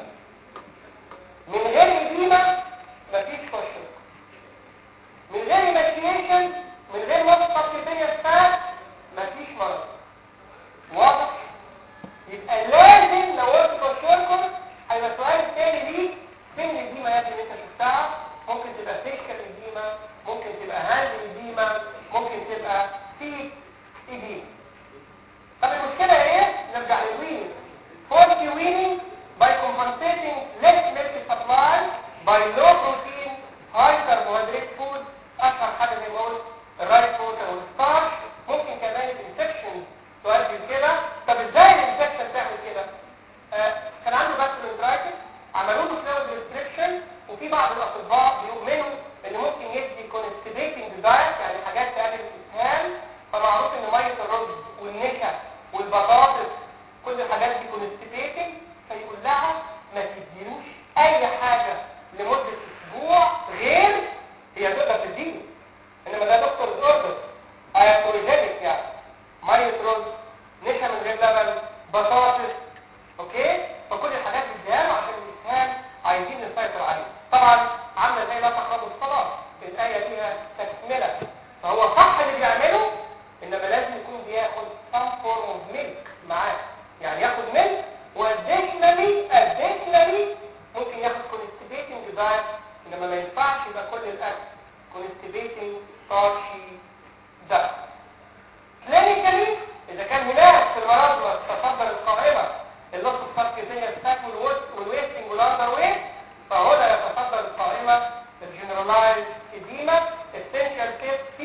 S3: من غير إديمة مفيش كوشوركور من غير ايماكيشن من غير وصفة كيفية فات مفيش مرض واضح يبقى لازم لو قلت كوشوركور هيبقى السؤال التاني ليك فين الإديمة يا ابني اللي انت شفتها ممكن تبقى فيشكال إديمة ممكن تبقى هاند إديمة ممكن تبقى فيك إديمة طب المشكلة ايه؟ نرجع للوينينج faulty weaning by compensating less milk supply by low protein high carbohydrate food اشهر حاجة زي ما قلت الرايس ووتر والستارش ممكن كمان الانفكشن تؤدي لكده طب ازاي الانفكشن تعمل كده؟ آه كان عنده باكتيريوميترايتس عملوا له فلويد ريستريكشن وفي بعض الاطباء بيؤمنوا ان ممكن يدي كونستيبيتنج دايت يعني حاجات تقلل الاسهال فمعروف ان ميه الرز والنشا والبطاطس كل الحاجات دي كونستيبيتنج فيقول لها ما تديلوش اي حاجه لمده اسبوع غير هي تقدر تديله انما ده دكتور اوردر ايكولوجينيك يعني ميه رز نشا من غير لبن بطاطس اوكي فكل الحاجات دي اديها له عشان الاسهال عايزين نسيطر عليه طبعا عامله زي لا تقربوا الصلاه الايه فيها تكمله فهو صح اللي بيعمله انما لازم يكون بياخد some form of milk معاه يعني ياخد ملك واديشنالي اديشنالي ممكن ياخد constipating diet انما ما ينفعش يبقى كل الاكل constipating starchy diet كلينيكالي اذا كان هناك في المرض تصدر القائمه اللص السبكتينيا ستاك والويستنج والاندر ويست فهنا يتصدر القائمه الجنرالايز اديما essential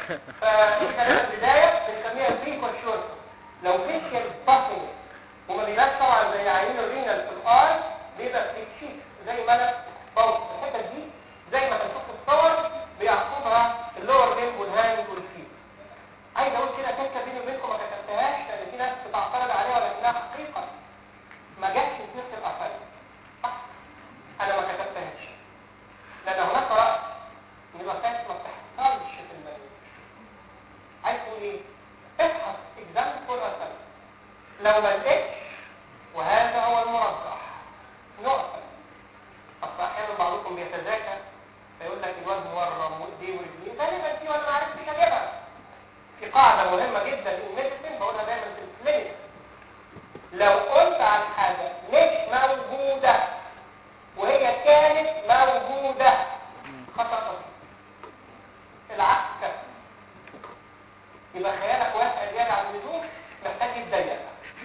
S3: فدي كانت البدايه بنسميها بري كونشور لو فيشيال بافنج وما بيبقاش طبعا زي عينين الرينال في الار بيبقى تكشيف زي ما انا بوصف الحته دي زي ما هنشوف في الصور بيعقبها اللور ليمب والهاند والفيت عايز اقول كده فكره بيني وبينكم ما كتبتهاش لان في ناس بتعترض عليها ولكنها حقيقه ما جاتش في سيره الافعال صح انا ما كتبتهاش لان هناك راي ان الوفاه ما بتحصلش في المريض عايز تقول ايه افحص اكزام فور افعال لو ما لقيتش وهذا هو المرجح نقطه اصل احيانا بعضكم بيتذاكى فيقول لك الوزن ورم وايديه ورجليه غالبا دي وانا ما عرفتش اجيبها في قاعده مهمه جدا في الميديسين بقولها دايما في الكلينيك لو قلت عن حاجه مش موجوده وهي كانت موجوده خطا بسيط. العكس كفر يبقى خيالك واسع زياده عن اللزوم محتاج يتضيق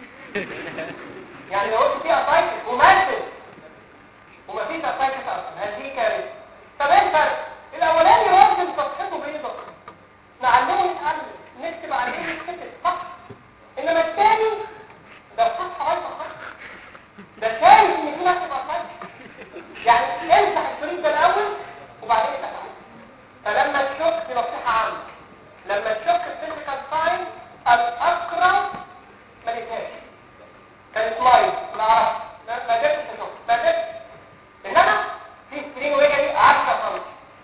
S3: يعني لو قلت فيها سايكل ومثل ومفيش سايكل اصلا هذه كارثه طب ايه الفرق؟ الاولاني راجل صفحته بيضاء نعلمه يتعلم نكتب عليه يتكتب صح انما الثاني ده الصفحه بايظه صح ده شايف ان في ناس تبقى صح يعني امسح الشريط ده الاول وبعدين افتح عليه فلما تشك دي نصيحه عامه لما تشك الفيزيكال ساين الاقرب ما لقيتهاش كانت لايف ما اعرفش ما ما قدرتش اشوف ما قدرتش انما في سكرين وجهي 10 سم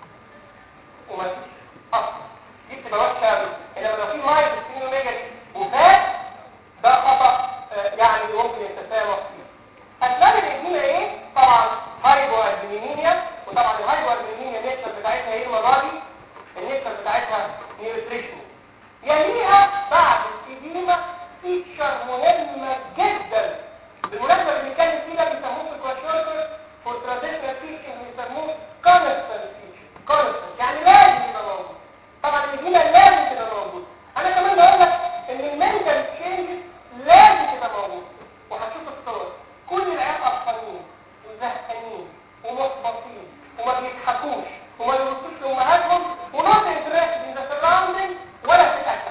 S3: وما فيش اصلا دي بتبقى وحشه قوي انما لو في لايف سكرين وجهي وفات ده خطا آه، يعني ممكن يتسامح فيه اسباب الادميه ايه طبعا هايبو ادمينيميا وطبعا الهايبو ادمينيميا النيتشر بتاعتها ايه المره دي النيتشر بتاعتها نيوتريشن يليها بعد الإديمة فيتشر مهمة جدا بالمناسبة اللي كان فيه ده بيسموه في الكواشورتر فور ترانزيشنال فيتشر بيسموه كونستنت فيتشر كونستنت يعني لازم يبقى موجود طبعا الإديمة لازم تبقى موجود أنا كمان بقول لك إن المنتال تشينجز لازم تبقى موجود وهتشوف الصور كل العيال قرفانين وزهقانين ومحبطين وما بيضحكوش وما بيبصوش لأمهاتهم ونوت انترست ان ذا سراوندينج ولا بتتأكد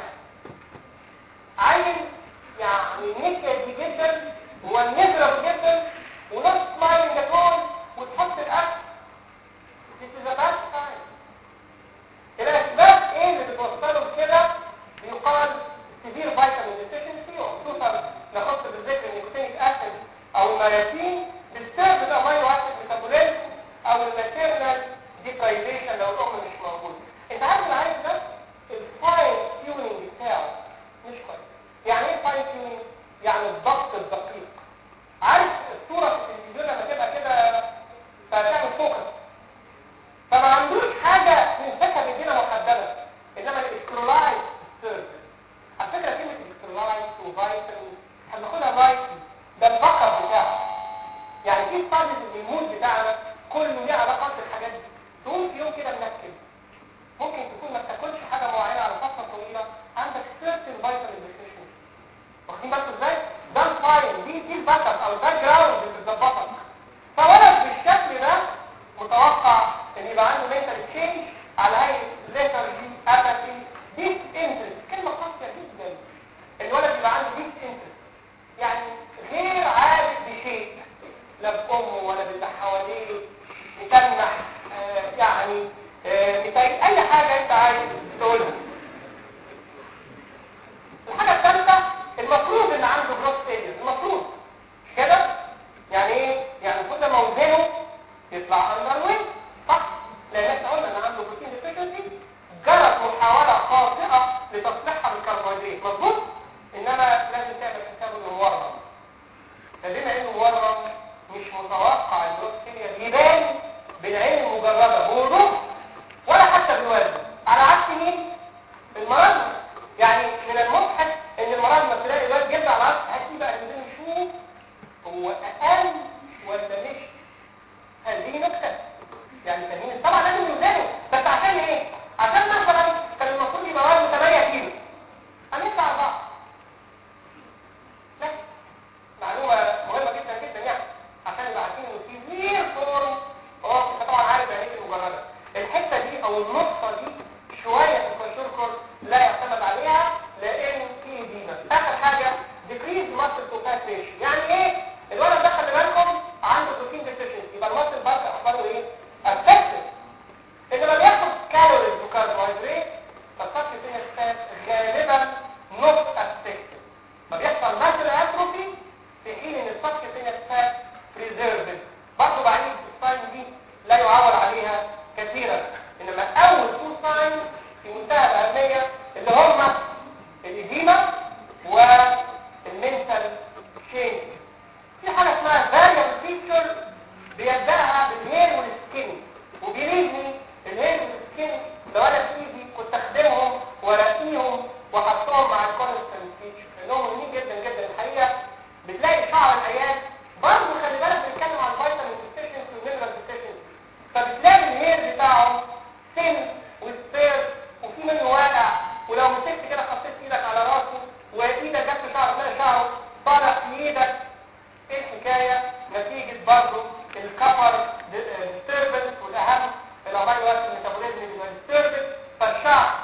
S3: عيل يعني نكدي جدا والنجرب جدا ونوت سمايلنج ات اول وتحط الاكل This is a bad sign. الاسباب ايه اللي بتوصلك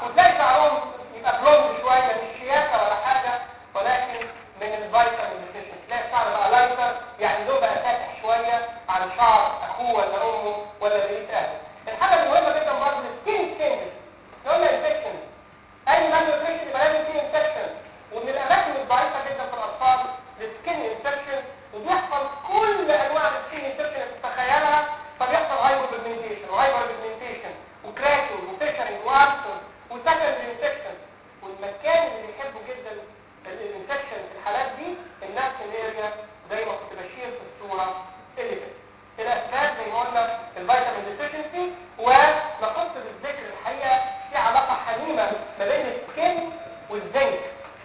S3: وتلاقي شعرهم يبقى بلوند شويه مش شياكه ولا حاجه ولكن من الفيتامين ديفيشنسي تلاقي الشعر بقى لايتر يعني لون بقى فاتح شويه عن شعر اخوه ولا امه ولا بنت اهله الحاجه المهمه جدا برضه السكين تشينجز قلنا انفكشن اي مان نيوتريشن يبقى لازم فيه انفكشن ومن الاماكن الضعيفه جدا في الاطفال السكين انفكشن وبيحصل كل انواع السكين انفكشن اللي تتخيلها فبيحصل هايبر بيجمنتيشن وهايبر بيجمنتيشن وكراكنج وفيشرنج وارسل وسكندري انفكشن والمكان اللي بيحبه جدا الانفكشن في الحالات دي النفس الاريا زي ما كنت بشير في الصوره اللي فاتت الاسباب زي ما قلنا الفيتامين ديفيشنسي ونقص بالذكر الحقيقه في علاقه حميمه ما بين السكين والزنك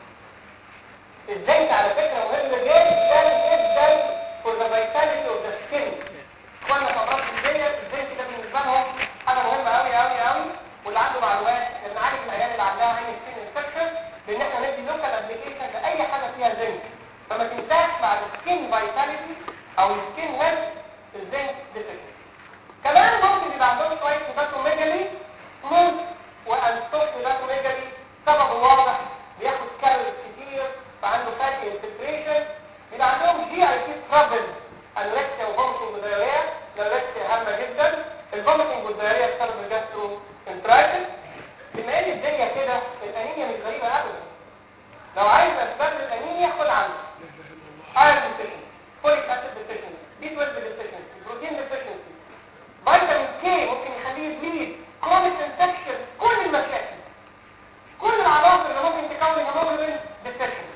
S3: الزنك على فكره مهم جدا جدا for the vitality of the skin اخوانا في امراض الدنيا الزنك ده بالنسبه لهم حاجه مهمه قوي قوي قوي واللي عنده معلومات ان نعالج العيال اللي عندها عين سكين انفكشن بان احنا ندي لوكال ابلكيشن لاي حاجه فيها زنك فما تنساش بعد السكين فيتاليتي او السكين هيلث الزنك ديفيشنسي كمان ممكن يبقى عندهم شويه هيباتوميجالي ممكن وانستوك هيباتوميجالي سبب واضح بياخد كالوريز كتير فعنده فاتي انفلتريشن يبقى عندهم جي اي تي ترابل انوركسيا وفومتنج ودايريا الانوركسيا هامه جدا الفومتنج والدايريا بسبب الجاسترو انترايتس بما ان الدنيا كده الانيميا مش غريبه ابدا لو عايز اسباب الانيميا خد عنه ايرون ديفيشنسي فوليك اسيد ديفيشنسي بي 12 ديفيشنسي بروتين ديفيشنسي فيتامين كي ممكن يخليه يزيد كرونيك انفكشن كل المشاكل كل العناصر اللي ممكن تكون هيموجلوبين ديفيشنسي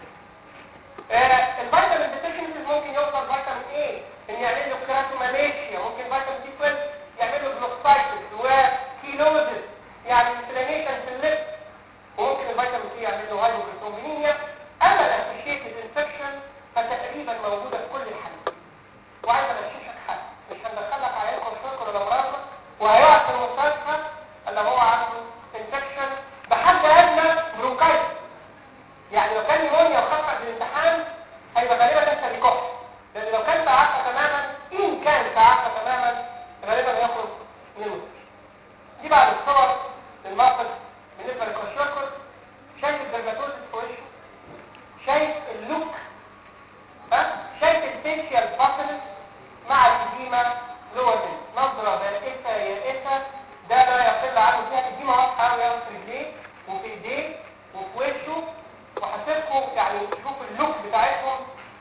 S3: الفيتامين ديفيشنسي ممكن يوصل فيتامين ايه ان يعمل له كراتوماليشيا ممكن فيتامين دي 12 يعمل له جلوكسايتس وكيلوزس يعني انفلاميشن في اللب وممكن الفيتامين سي يعمل له هايبوكلومينيا اما الاسوشيتد انفكشن فتقريبا موجوده في كل الحالات وعايز امشيشك حاجه مش هندخلك على الكمبيوتر ولا مرضى وهيقعد في المستشفى اللي هو عنده انفكشن بحد ادنى برونكايتس يعني لو كان نيمونيا وخطأ في الامتحان هيبقى غالبا انت بيكح لان لو كان تعافى تماما ان كان تعافى تماما غالبا هيخرج من المستشفى دي بعد الصور للموقف بالنسبه للكوشيوكوس شايف الدرجاتوز في وشه شايف اللوك ها شايف الفيشيال باترن مع الإديمة لور نظرة بائسة يائسة ده لا يقل عنه فيها الإديمة واضحة قوي قوي في رجليه وفي ايديه وفي وشه وحسيتكم يعني شوف اللوك بتاعتهم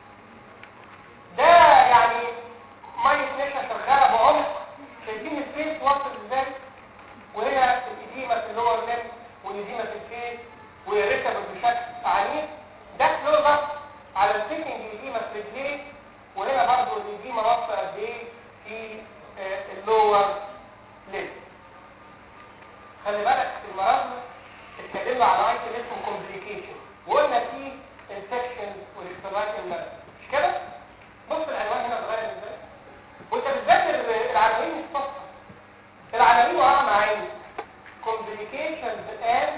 S3: ده يعني مية نشا شغالة بعمق شايفين الفيس واصل ازاي وهنا الإديمة في اللور ليم والإديمة في الفيس ويرتبط بشكل عنيف ده كلوز اب على السيتنج الإديمة في رجليه وهنا برضو الإديمة واصلة قد ايه في آه، اللور ليم خلي بالك في المرض اتكلمنا على ايتم اسمه كومبليكيشن وقلنا فيه انفكشن والاكتراكشن مش كده بص العنوان هنا اتغير ازاي وانت بتذاكر العناوين الصفحه العناوين وراها معاني complications and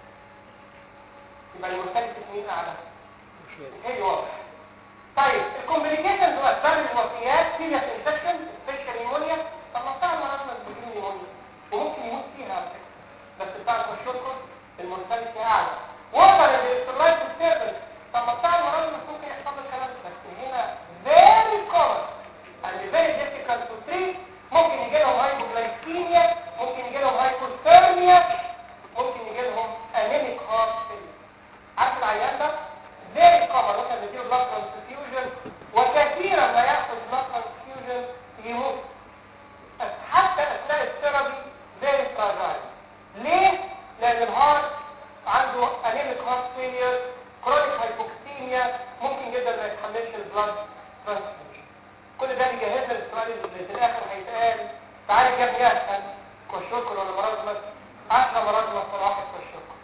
S3: يبقى المختلف مين اعلى هي واضح طيب الكومبليكيشنز واسباب الوفيات سيريس انفكشن سبيشال نيمونيا طب ما بتاع المرض بتجيب نيمونيا وممكن يموت فيها على فكره بس بتاع الكشوكر المختلف اعلى وصل الاسترلايت ستيبل طب ما بتاع المرض ممكن يحصل له الكلام ده بس هنا very common and very difficult to treat ممكن يجي لهم هايبوغلايكيميا ممكن يجي لهم هايبوثيرميا ممكن يجي لهم انيميك هارت فيلير عارف العيان ده very common ممكن نديله blood transfusion وكثيرا ما يحصل blood transfusion يموت حتى اثناء الثيرابي very fragile ليه؟ لان الهارت عنده انيميك هارت فيلير كرونيك هايبوكسيميا ممكن جدا ما يتحملش البلاد ترانسفيوجن كل ده بيجهزنا للسؤال اللي في الاخر هيتقال تعالى كام يسال كوشوكر ولا مرض بس 10 مرض بس واحد كوشوكر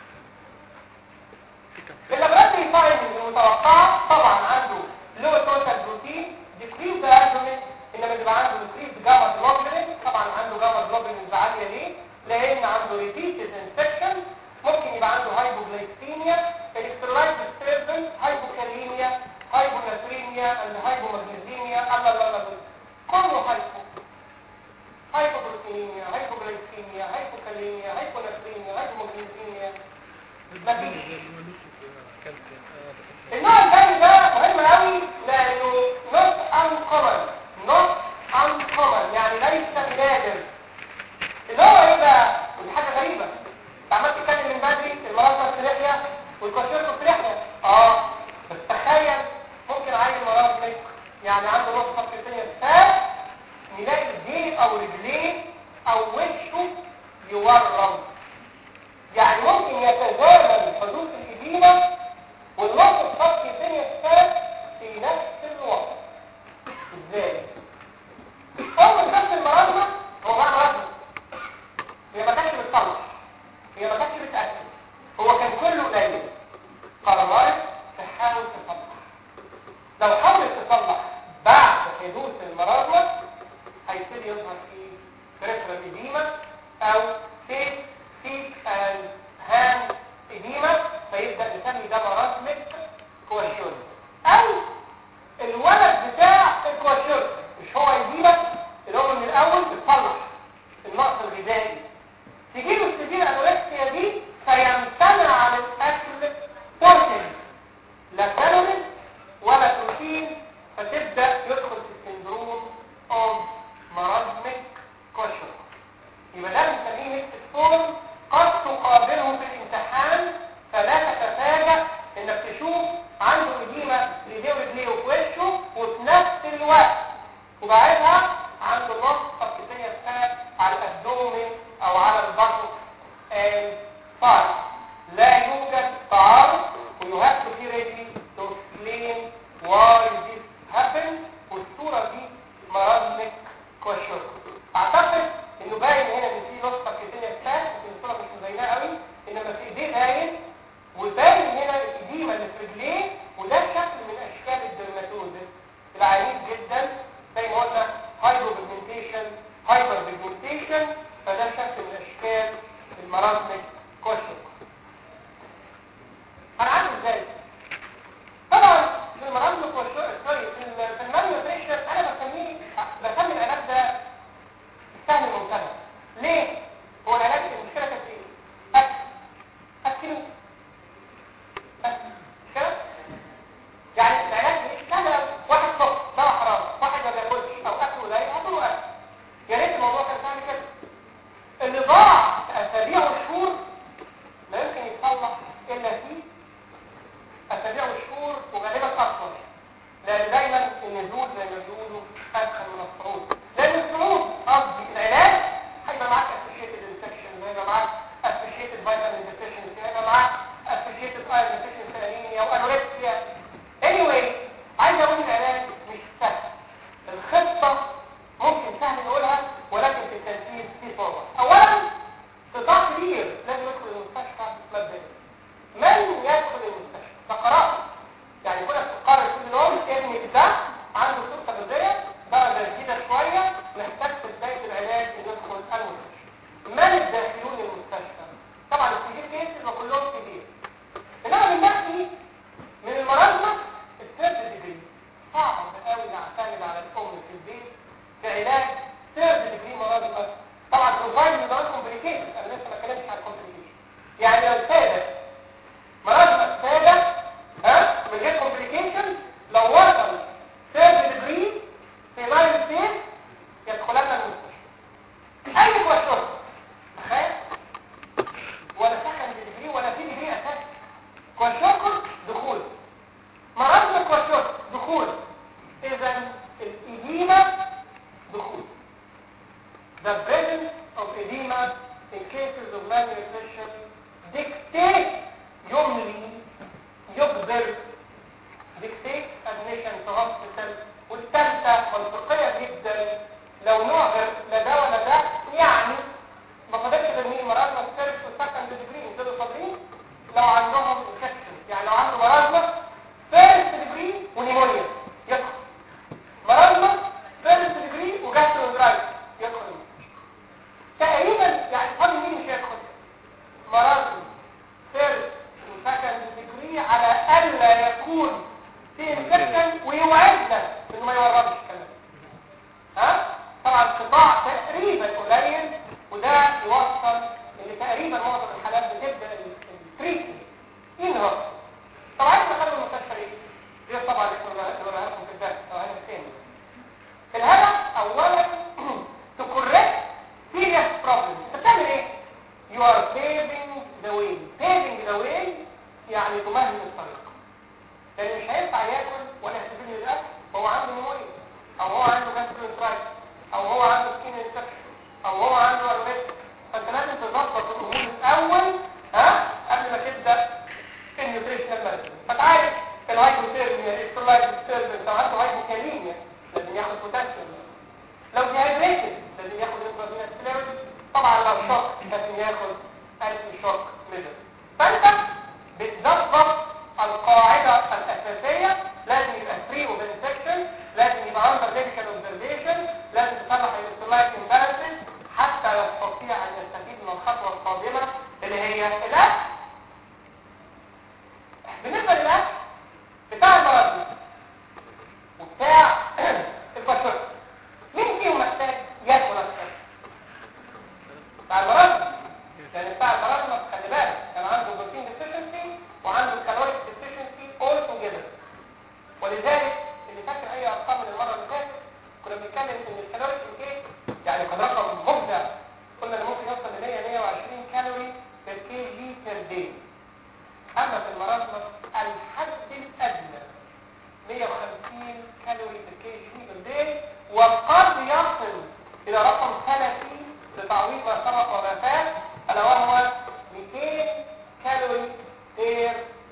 S3: اللابراتوري فايندنج المتوقعه طبعا عنده لو توتال بروتين ديكريز البومين انما بيبقى عنده ديكريز جاما جلوبولين طبعا عنده جاما جلوبولين عاليه ليه؟ لان عنده ريبيتد انفكشن ممكن يبقى عنده هايبوغلايكيميا الكترولايت ديستربنس هايبوكاليميا هايبوناتريميا اند هايبومغنيزيميا الله الله الله كله هايبو هايبوبروتينيميا هايبوغلايكيميا هايبوكاليميا هايبوناتريميا هايبومغنيزيميا هي مفيش النوع الثاني ده مهم قوي لانه not uncommon not uncommon يعني ليس نادر اللي هو ايه بقى ودي حاجه غريبه انت عمال تتكلم من بدري المرض في لحيه والكوشيرتو في لحيه اه بس تخيل ممكن عيل مرض ليك يعني عنده نقطه في الدنيا فات نلاقي ايديه او رجليه او وشه يورم يعني ممكن يتزامن حدوث الإديمة والنقص الخط الدنيا الثالث في نفس الوقت ازاي؟ أول شخص المرضى هو بقى مرضى هي ما كانش بتصلح هي ما كانش بتأكد هو كان كله قليل قررت تحاول تصلح لو حاولت تصلح بعد حدوث المرضى هيبتدي يظهر فيه بريفرال إديمة أو فيك فيك and hand إديمة فيبدأ نسمي ده مرضمك كواشيون أو الولد بتاع الكواشيون مش هو إديمة اللي هو من الأول بتصلح النقص الغذائي تجيله السبيل الأنوركسيا دي فيمتنع عن الأكل بروتين لا كالوريز ولا بروتين فتبدأ يدخل في السندروم اوف مرضمك كوشر يبقى ده بنسميه ميكس فورم قد تقابله في الامتحان فلا تتفاجأ انك تشوف عنده اديمة رجليه ورجليه وفي وشه وفي نفس الوقت وبعدها عنده نقص سبكتية فات على الابدومين او على البطن الفارس لا يوجد تعارض ويو هاف تو بي ريدي تو اكسبلين واي ذيس هابن والصورة دي مرضمك كوشر اعتقد انه باين هنا ان في نقطه في الدنيا الثالث لكن الصوره مش مبينه قوي انما في ايديه باين وباين هنا الاديمه اللي في رجليه وده شكل من اشكال الدرماتوزس العنيف جدا زي ما قلنا هايبر بيجمنتيشن هايبر بيجمنتيشن فده شكل من اشكال المرضمك كوشر هنعمل ازاي؟ طبعا في المرضمك كوشر سوري في ال- في المانيوتريشن انا بسميه بسمي العلاج ده سهل الممتنع ليه؟ هو العلاج المشكلة كانت ايه؟ أكل أكل أكل مش كده؟ يعني العلاج مش سهل أوي. واحد صف دواء حرام واحد ما بياكلش أو أكل قليل هاتوا أكل يا ريت الموضوع كان سهل كده اللي ضاع في أسابيع وشهور لا يمكن يتصلح إلا فيه أسابيع وشهور وغالبا أكثر لأن دايما النزول زي ما بيقولوا أدخل من الصعود لأن الصعود قصدي العلاج هيبقى معاك associated infection هيبقى معاك associated vitamin deficiency هيبقى معاك associated iron deficiency anemia أو anorexia anyway عايز أقول العلاج مش سهل الخطة ممكن سهل نقولها ولكن في التنفيذ في صعوبة أولا قطاع كبير لازم يدخل المستشفى مبدئيا من يدخل المستشفى ده قرار يعني كنا بتقرر كل يوم ابنك ده عنده سلطه غذائيه درجه جديده شويه محتاج في بدايه العلاج انه يدخل المستشفى من الداخلون المستشفى طبعا السجين كيسز وكلهم كبير انما من نفسي من المرضى الثيرد ديجري صعب قوي نعتمد على الام في البيت في علاج ثيرد ديجري مرض الأسر طبعا بروفايد من كومبليكيشن انا لسه ما اتكلمتش عن الكومبليكيشن يعني لو ثابت مرض السادة ها من غير كومبليكيشن لو وصل ثيرد ديجري في لاين ستيت يدخلنا المستشفى اي كويشن تخيل ولا سكند ديجري ولا في اهو طب عايز نخلي المستشفى ايه؟ غير طبعا اللي كنا بنقولها لكم في الدرس او هنا الثاني الهدف اولا to correct serious problems انت بتعمل ايه؟ you are paving the way paving the way يعني تمهد الطريق لان مش هينفع ياكل ولا يستفيد من الاكل وهو عنده نمونيا او هو عنده جاسترونترايتس او هو عنده سكين انفكشن او هو عنده ارميت فانت لازم تظبط الامور الاول ها قبل ما تبدا النيوتريشنال مانجمنت فتعالج الهايبوثيرميا الاسترولايت ديستربنس او عنده هايبوكاليميا لازم ياخد بوتاسيوم لو ديهايدريتد لازم ياخد انترافينوس فلويد طبعا لو شوك لازم ياخد انتي شوك ميدل فانت بتظبط القاعده الاساسيه لازم يبقى فري اوف انفكشن لازم يبقى اندر ميديكال اوبزرفيشن لازم تصلح الاسترولايت امبالانسز حتى يستطيع ان يستفيد من الخطوه القادمه اللي هي الاكل بالنسبه للاكل بتاع المرض وبتاع البشر مين فيهم محتاج ياكل اكتر بتاع المرض لان بتاع المرض ما خلي بالك كان عنده بروتين ديفيشنسي وعنده كالوريك ديفيشنسي اول توجذر ولذلك اللي فاكر اي ارقام من المره اللي فاتت كنا بنتكلم ان الكالوريك انتيك يعني كان رقم مبدع قلنا ان ممكن يوصل ل 100 120 كالوري بير كي جي بير داي اما في المرض الحد الادنى 150 كالوري بير كي جي بير داي وقد يصل الى رقم فلكي لتعويض ما سبق وما فات الا وهو 200 كالوري بير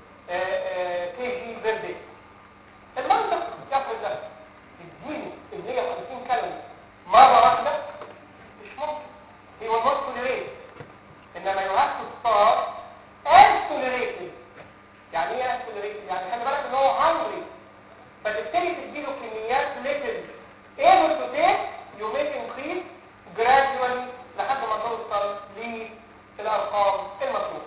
S3: كي جي بير داي المنطق يفرض ده يديني ال 150 كالوري مره واحده مش ممكن هي نوت توليريت انما يو هاف تو ستارت as tolerated يعني ايه as tolerated يعني خلي بالك ان هو hungry فتبتدي تديله كميات little able to take you make increase gradually لحد ما توصل للارقام المطلوبه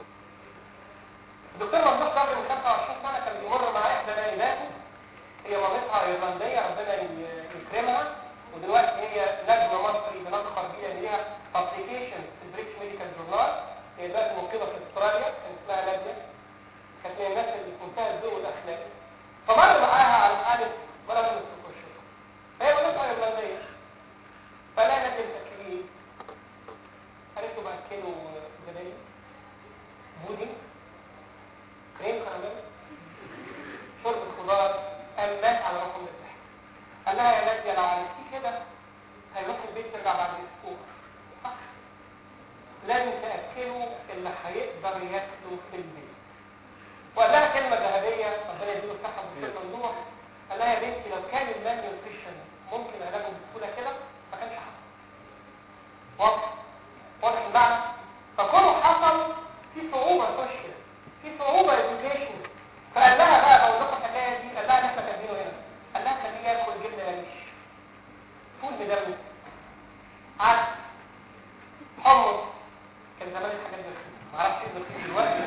S3: الدكتور ممدوح قبل من 25 سنه كان بيمر مع احدى نائباته هي مامتها ايرلنديه ربنا ي- يكرمها ودلوقتي هي نجمه مصري بنفخر بيها ان ليها ابلكيشن في البريتش ميديكال جورنال هي دلوقتي مقيمه في استراليا كان اسمها ناديه كانت من الناس اللي في منتهى الذوق والاخلاق فمر معاها على حاله مرض من السكوشن هي مامتها ايرلنديه فلا ناديه بتاكليه قالت له باكله زبادي بودنج كريم كراميل شرب الخضار قال مات على رقم الضحك قال لها يا نادية لو عملتيه كده هيروح البيت ترجع بعد اسبوع صح لازم تاكله اللي هيقدر ياكله في البيت وقال لها كلمه ذهبيه ربنا يديله الصحه والدكتور ممدوح قال لها يا بنتي لو كان المان نيوتريشن ممكن علاجه بسهوله كده ما كانش حصل واضح واضح المعنى فكونه حصل في صعوبه سوشيال في صعوبه education فقال لها بقى بقول لكم الحكايه دي قال لها احنا كاتبينه هنا قال لها خليه ياكل جبنه قريش فول مدمس عدس حمص كان زمان الحاجات دي رخيصة. ما اعرفش ايه رخيص دلوقتي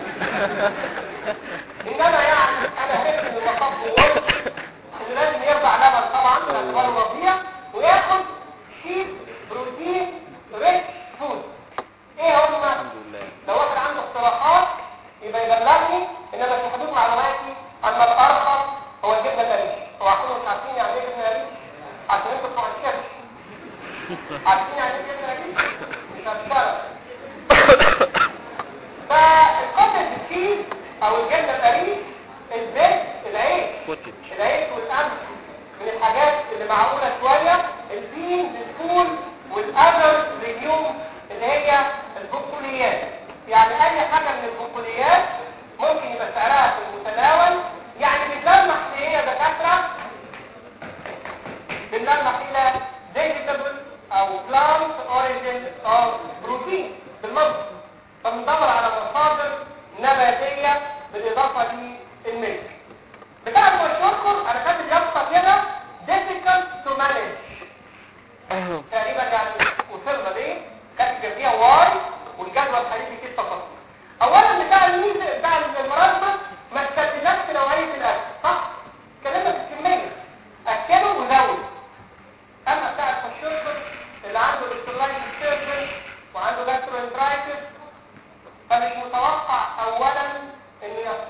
S3: انما يعني انا هيك من المصاب وقلت ان لازم يرضع لبن طبعا باعتباره رضيع وياخد شيت بروتين ريتش فود ايه هم لو واحد عنده اقتراحات يبقى يبلغني انما في حدود معلوماتي ان الارخص هو الجبنه القريش هو عشان مش عارفين يعني ايه جبنه قريش عشان انتوا بتوع الكرش عارفين يعني ايه جبنه قريش مش هتشتغل فالقطع التشيز او الجبنه القريش الزيت العيش العيش والقمح من الحاجات اللي معقوله شويه البينز الفول والاذر ريجيوم اللي هي البقوليات يعني اي حاجه من البقوليات ممكن يبقى سعرها في المتناول يعني بتلمح في ايه يا دكاتره بنلمح الى vegetable او plant origin او بروتين بالمنطق فبندور على مصادر نباتيه بالاضافه للملك بتاع الشكر انا كاتب يافطه كده difficult to manage تقريبا يعني وصلنا ليه كاتب جنبيها واي والجدول الحديثي فيه التفاصيل اولا بتاع الميز بتاع المراسمه ما تكتبناش نوعيه الاكل صح كلمه في الكميه اكله وزود اما بتاع الفشوكر اللي عنده الاستلاين سيرفر وعنده جاستروانترايتس فمش متوقع اولا انه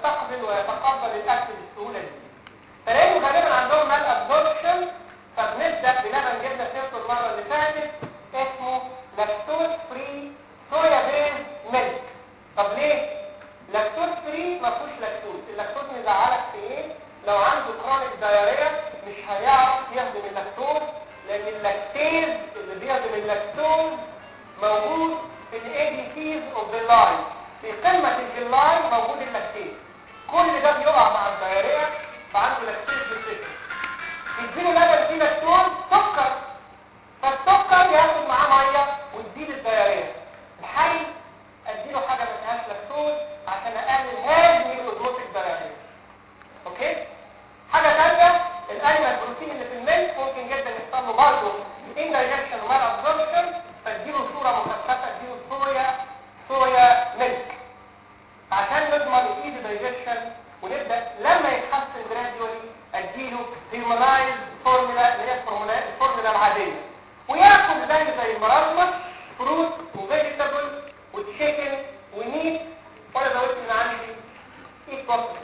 S3: تتقبل الاكل بالسهوله دي فلانه غالبا عندهم مال ابزوربشن فبنبدا بلبن جبنا سيرته المره اللي فاتت اسمه لاكتوز فري صويا بيز ميلك طب ليه لاكتوز فري ما فيهوش لاكتوز اللاكتوز مزعلك في ايه لو عنده كرونيك دايريا مش هيعرف يهضم اللاكتوز لان اللاكتيز اللي بيهضم اللاكتوز موجود في الاي دي سيز اوف ذا لاين في قمه الجلاي موجود اللاكتيز كل ده بيقع مع الدايريا فعنده لاكتيز بالسكر يديله لبن فيه لاكتوز سكر فالسكر ياخد معاه ميه وتزيد الدايريه الحل اديله حاجه ما فيهاش لاكتوز عشان اقلل هذه الهبوط الدايريه اوكي حاجه ثانيه الانيمال بروتين اللي في الميلك ممكن جدا يحصل له برضه انجكشن ومال ابزوربشن فاديله صوره مخففه اديله صويا صويا ميلك عشان نضمن الايزي دايجيشن ونبدا لما يتحسن جراديولي اديله هيومنايز فورمولا اللي هي الفورمولا الفورمولا العاديه وياكل زي زي المرازمه فروت وفيجيتابل وتشيكن وميت وانا زودت من عندي دي ايه بوست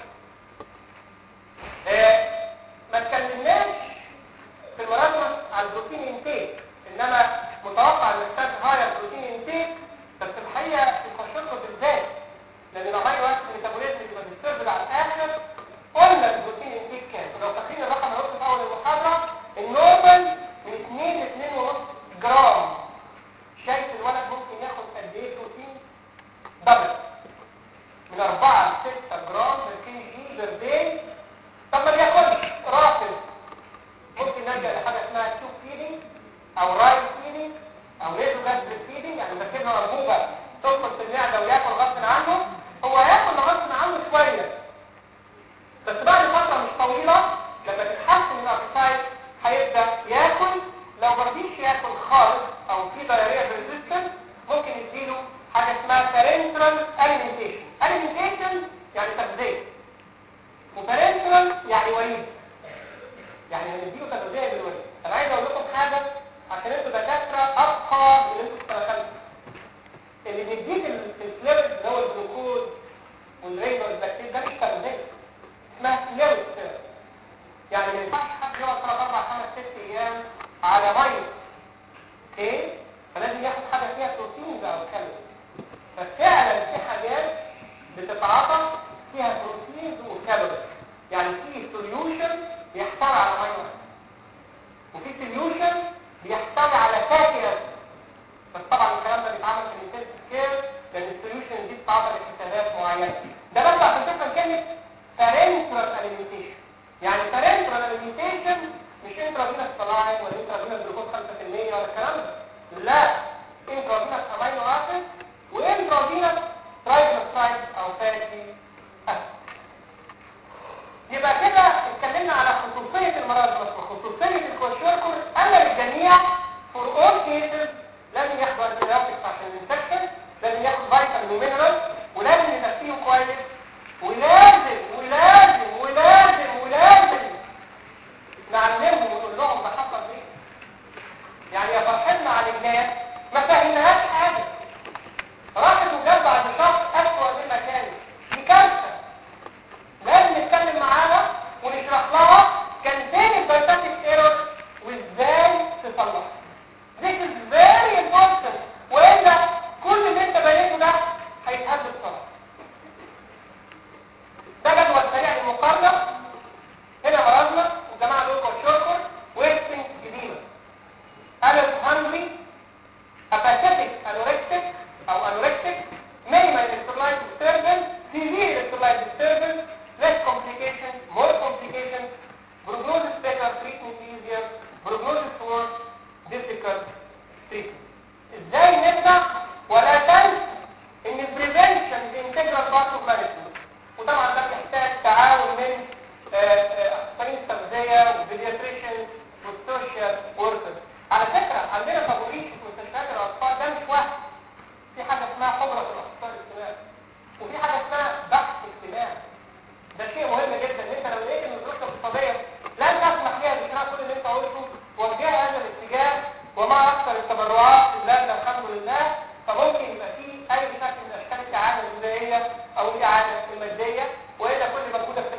S3: آه ما اتكلمناش في المرازمه على البروتين انتيك انما متوقع ان نحتاج هاير بروتين انتيك بس الحقيقه في الكشرطه بالذات لان الهاي وقت الميتابوليزم بيبقى ديستربد على الاخر قلنا البروتين انتيك كام لو فاكرين الرقم اللي قلته في اول المحاضره النورمال من 2 ل 2.5 جرام شايف الولد ممكن ياخد قد ايه بروتين دبل من 4 ل 6 جرام في جي بير داي طب ما بياكلش رافض ممكن نلجا لحاجه اسمها تيوب فيدنج او رايت فيدنج او ليزو جاستريك فيدنج يعني مركبها مرغوبه تدخل في المعده وياكل غصب عنه هو هياكل غصب عنه شويه بس بعد فتره مش طويله لما تتحسن الابيتايت هيبدا ياكل لو ما رضيش ياكل خالص او في دايريا ريزيستنس ممكن يديله حاجه اسمها parenteral alimentation alimentation يعني تغذيه وبارنترال يعني وليد يعني هنديله تغذيه بالوليد انا عايز اقول لكم حاجه عشان انتوا دكاتره ابقى من اللي انتوا اشتغلتوا اللي بيديك الفلويد اللي هو الجلوكوز والريد والبكتيريا ده مش تغذيه اسمها فلويد ثيرابي يعني ما ينفعش حد يقعد 3 4 5 6 ايام على ميه اوكي فلازم ياخد حاجه فيها بروتين او كالوري ففعلا في حاجات بتتعاطى فيها بروتين وكالوري يعني في سوليوشن بيحتوي على ميه واحدة. وفي سوليوشن بيحتوي على فاتي اسيد بس طبعا الكلام ده بيتعمل في الانتنسيف كير لان السوليوشن دي بتتعاطى لحسابات معينه ده بس عشان تفهم كلمه parenteral alimentation يعني parenteral alimentation مش انترافينوس صلاعي ولا انترافينوس جلوكوز 5% ولا الكلام ده لا انترافينوس امينو اسيد وانترافينوس ترايجليسرايد او فاتي اسيد يبقى كده اتكلمنا على خصوصية المرض وخصوصية الكوشيركور أما للجميع for all cases لازم ياخدوا antibiotics عشان الانفكشن لازم ياخد فيتامين ومينرال ولازم ينفيه كويس ولازم ولازم ولازم ولازم نعلمهم ونقول لهم ده حصل ليه يعني يا فرحتنا على الناس ما فهمناهاش حاجة راحت وجاب بعد شهر أسوأ مما كانت دي كارثة لازم نتكلم معاها ونشرح لها كان فين البايتاتيك ايرور وازاي تصلحها This is very important والا كل اللي انت بنيته ده هيتهد بسرعه ده جدول سريع للمقارنه هنا مرضنا والجماعه دول كوشوركور ويستنج جديده ألف هنري apathetic anorectic او anorectic minimal electrolyte disturbance severe electrolyte disturbance less complications more complications prognosis better treatment easier prognosis worse difficult treatment ازاي نبدا ولا تنسى ان البريفنشن انتجرال بارت اوف مانجمنت وطبعا ده بيحتاج تعاون من اخصائيين التغذيه والبيدياتريشن والسوشيال وركرز على فكره عندنا تمريض في مستشفيات الاطفال ده مش وهم في حاجه اسمها خبره في الاخصائي الاجتماعي وفي حاجه اسمها بحث اجتماعي ده شيء مهم جدا ان انت لو لقيت ان الظروف الاقتصاديه لن تسمح ليها بشراء كل اللي انت قلته وجه هذا الاتجاه ومع اكثر التبرعات في بلادنا الحمد لله فممكن يبقى في اي شكل من اشكال الاعانه الغذائيه او الاعانه الماديه والا كل مجهودك في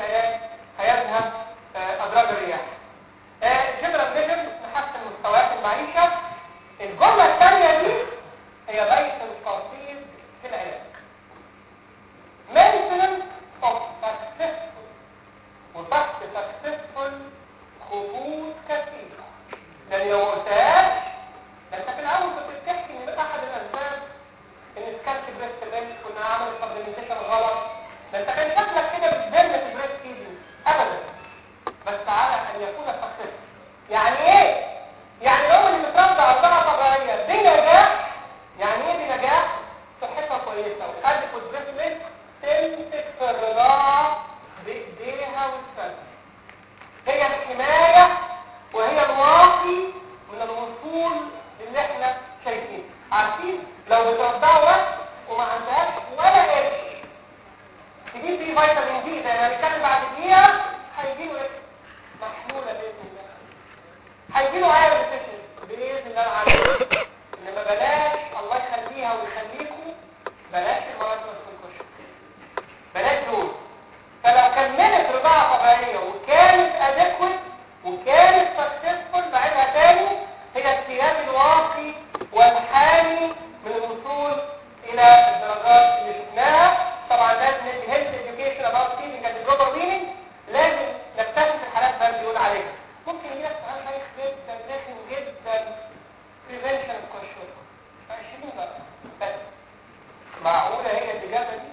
S3: سبلمنتيشن غلط ده انت كان شكلك كده بتذم في البريست فيدنج ابدا بس على ان يكون سكسس يعني ايه يعني لو اللي متربى على الزرعه طبيعيه بنجاح يعني ايه بنجاح صحتها كويسه وخدت بريست تمسك في الرضاعه بايديها وتسلم هي الحمايه وهي الواقي من الوصول اللي احنا شايفينه عارفين لو بترضعوا بس وما عندهاش ولا قرش تجيب دي فيتامين دي زي ما هنتكلم بعد دقيقه هيجيله ايه محموله باذن الله هيجيله ايرون ديفيشن باذن الله العظيم انما بلاش الله يخليها ويخليكم بلاش المرض في الكشف بلاش دول فلو كملت رضاعه طبيعيه وكانت ادكوت وكانت سكسسفول بعدها تاني هي الثياب الواقي والحامي من الوصول الى الدرجات اللي شفناها طبعا لازم ندي هيلث اديوكيشن اباوت فيلينج اند بروبر مينينج لازم نكتشف الحالات بقى اللي بيقول عليها ممكن يجي لك سؤال شيخ جدا رخم جدا بريفنشن الكونشوت 20 بقى بس معقوله هي الاجابه دي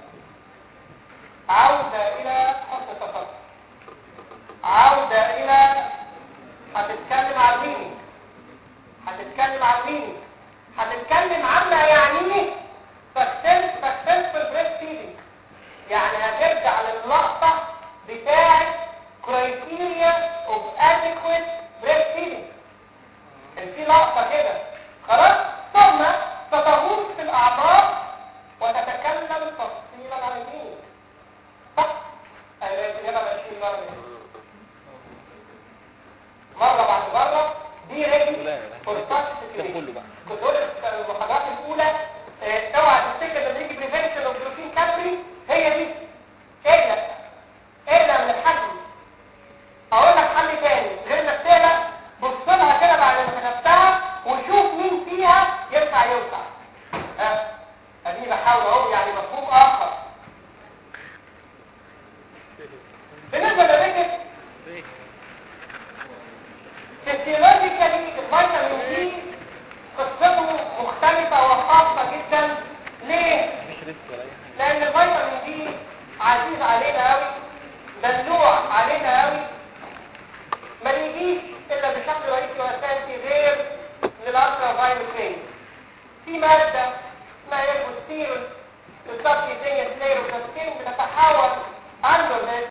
S3: عودة إلى حسن تصرف عودة إلى هتتكلم عن مين هتتكلم عن مين هتتكلم عن ما يعنيه success successful breastfeeding يعني هترجع للقطة بتاعة criteria of adequate breastfeeding كان في لقطة كده خلاص ثم تتغوص في الأعماق وتتكلم تفصيلا عن مين صح انا الإجابة بشيل مرة مرة بعد مرة دي رجل فرصات
S4: كله بقى
S3: كنت قلت في المحاضرات الأولى آه، اوعى تفتكر لما يجي بريفنشن اوف بروتين كابري هي دي اقلق اقلق من الحجم اقول لك حل تاني غير انك تقلق بص لها كده بعد ما كتبتها وشوف مين فيها ينفع يوسع ها اديني بحاول اهو يعني مفهوم اخر بالنسبه للرجل فيسيولوجيكالي الفيتامين دي قصته مختلفة وخاصة جدا ليه؟
S4: مش ريسك ولا اي حاجه
S3: لأن الفيتامين دي عزيز علينا أوي دلوع علينا أوي ما يجيش إلا بشكل رئيسي وأساسي غير للألترا فايولت في مادة اسمها ايربوستيرون السبكيتينيوس لير بتتحول under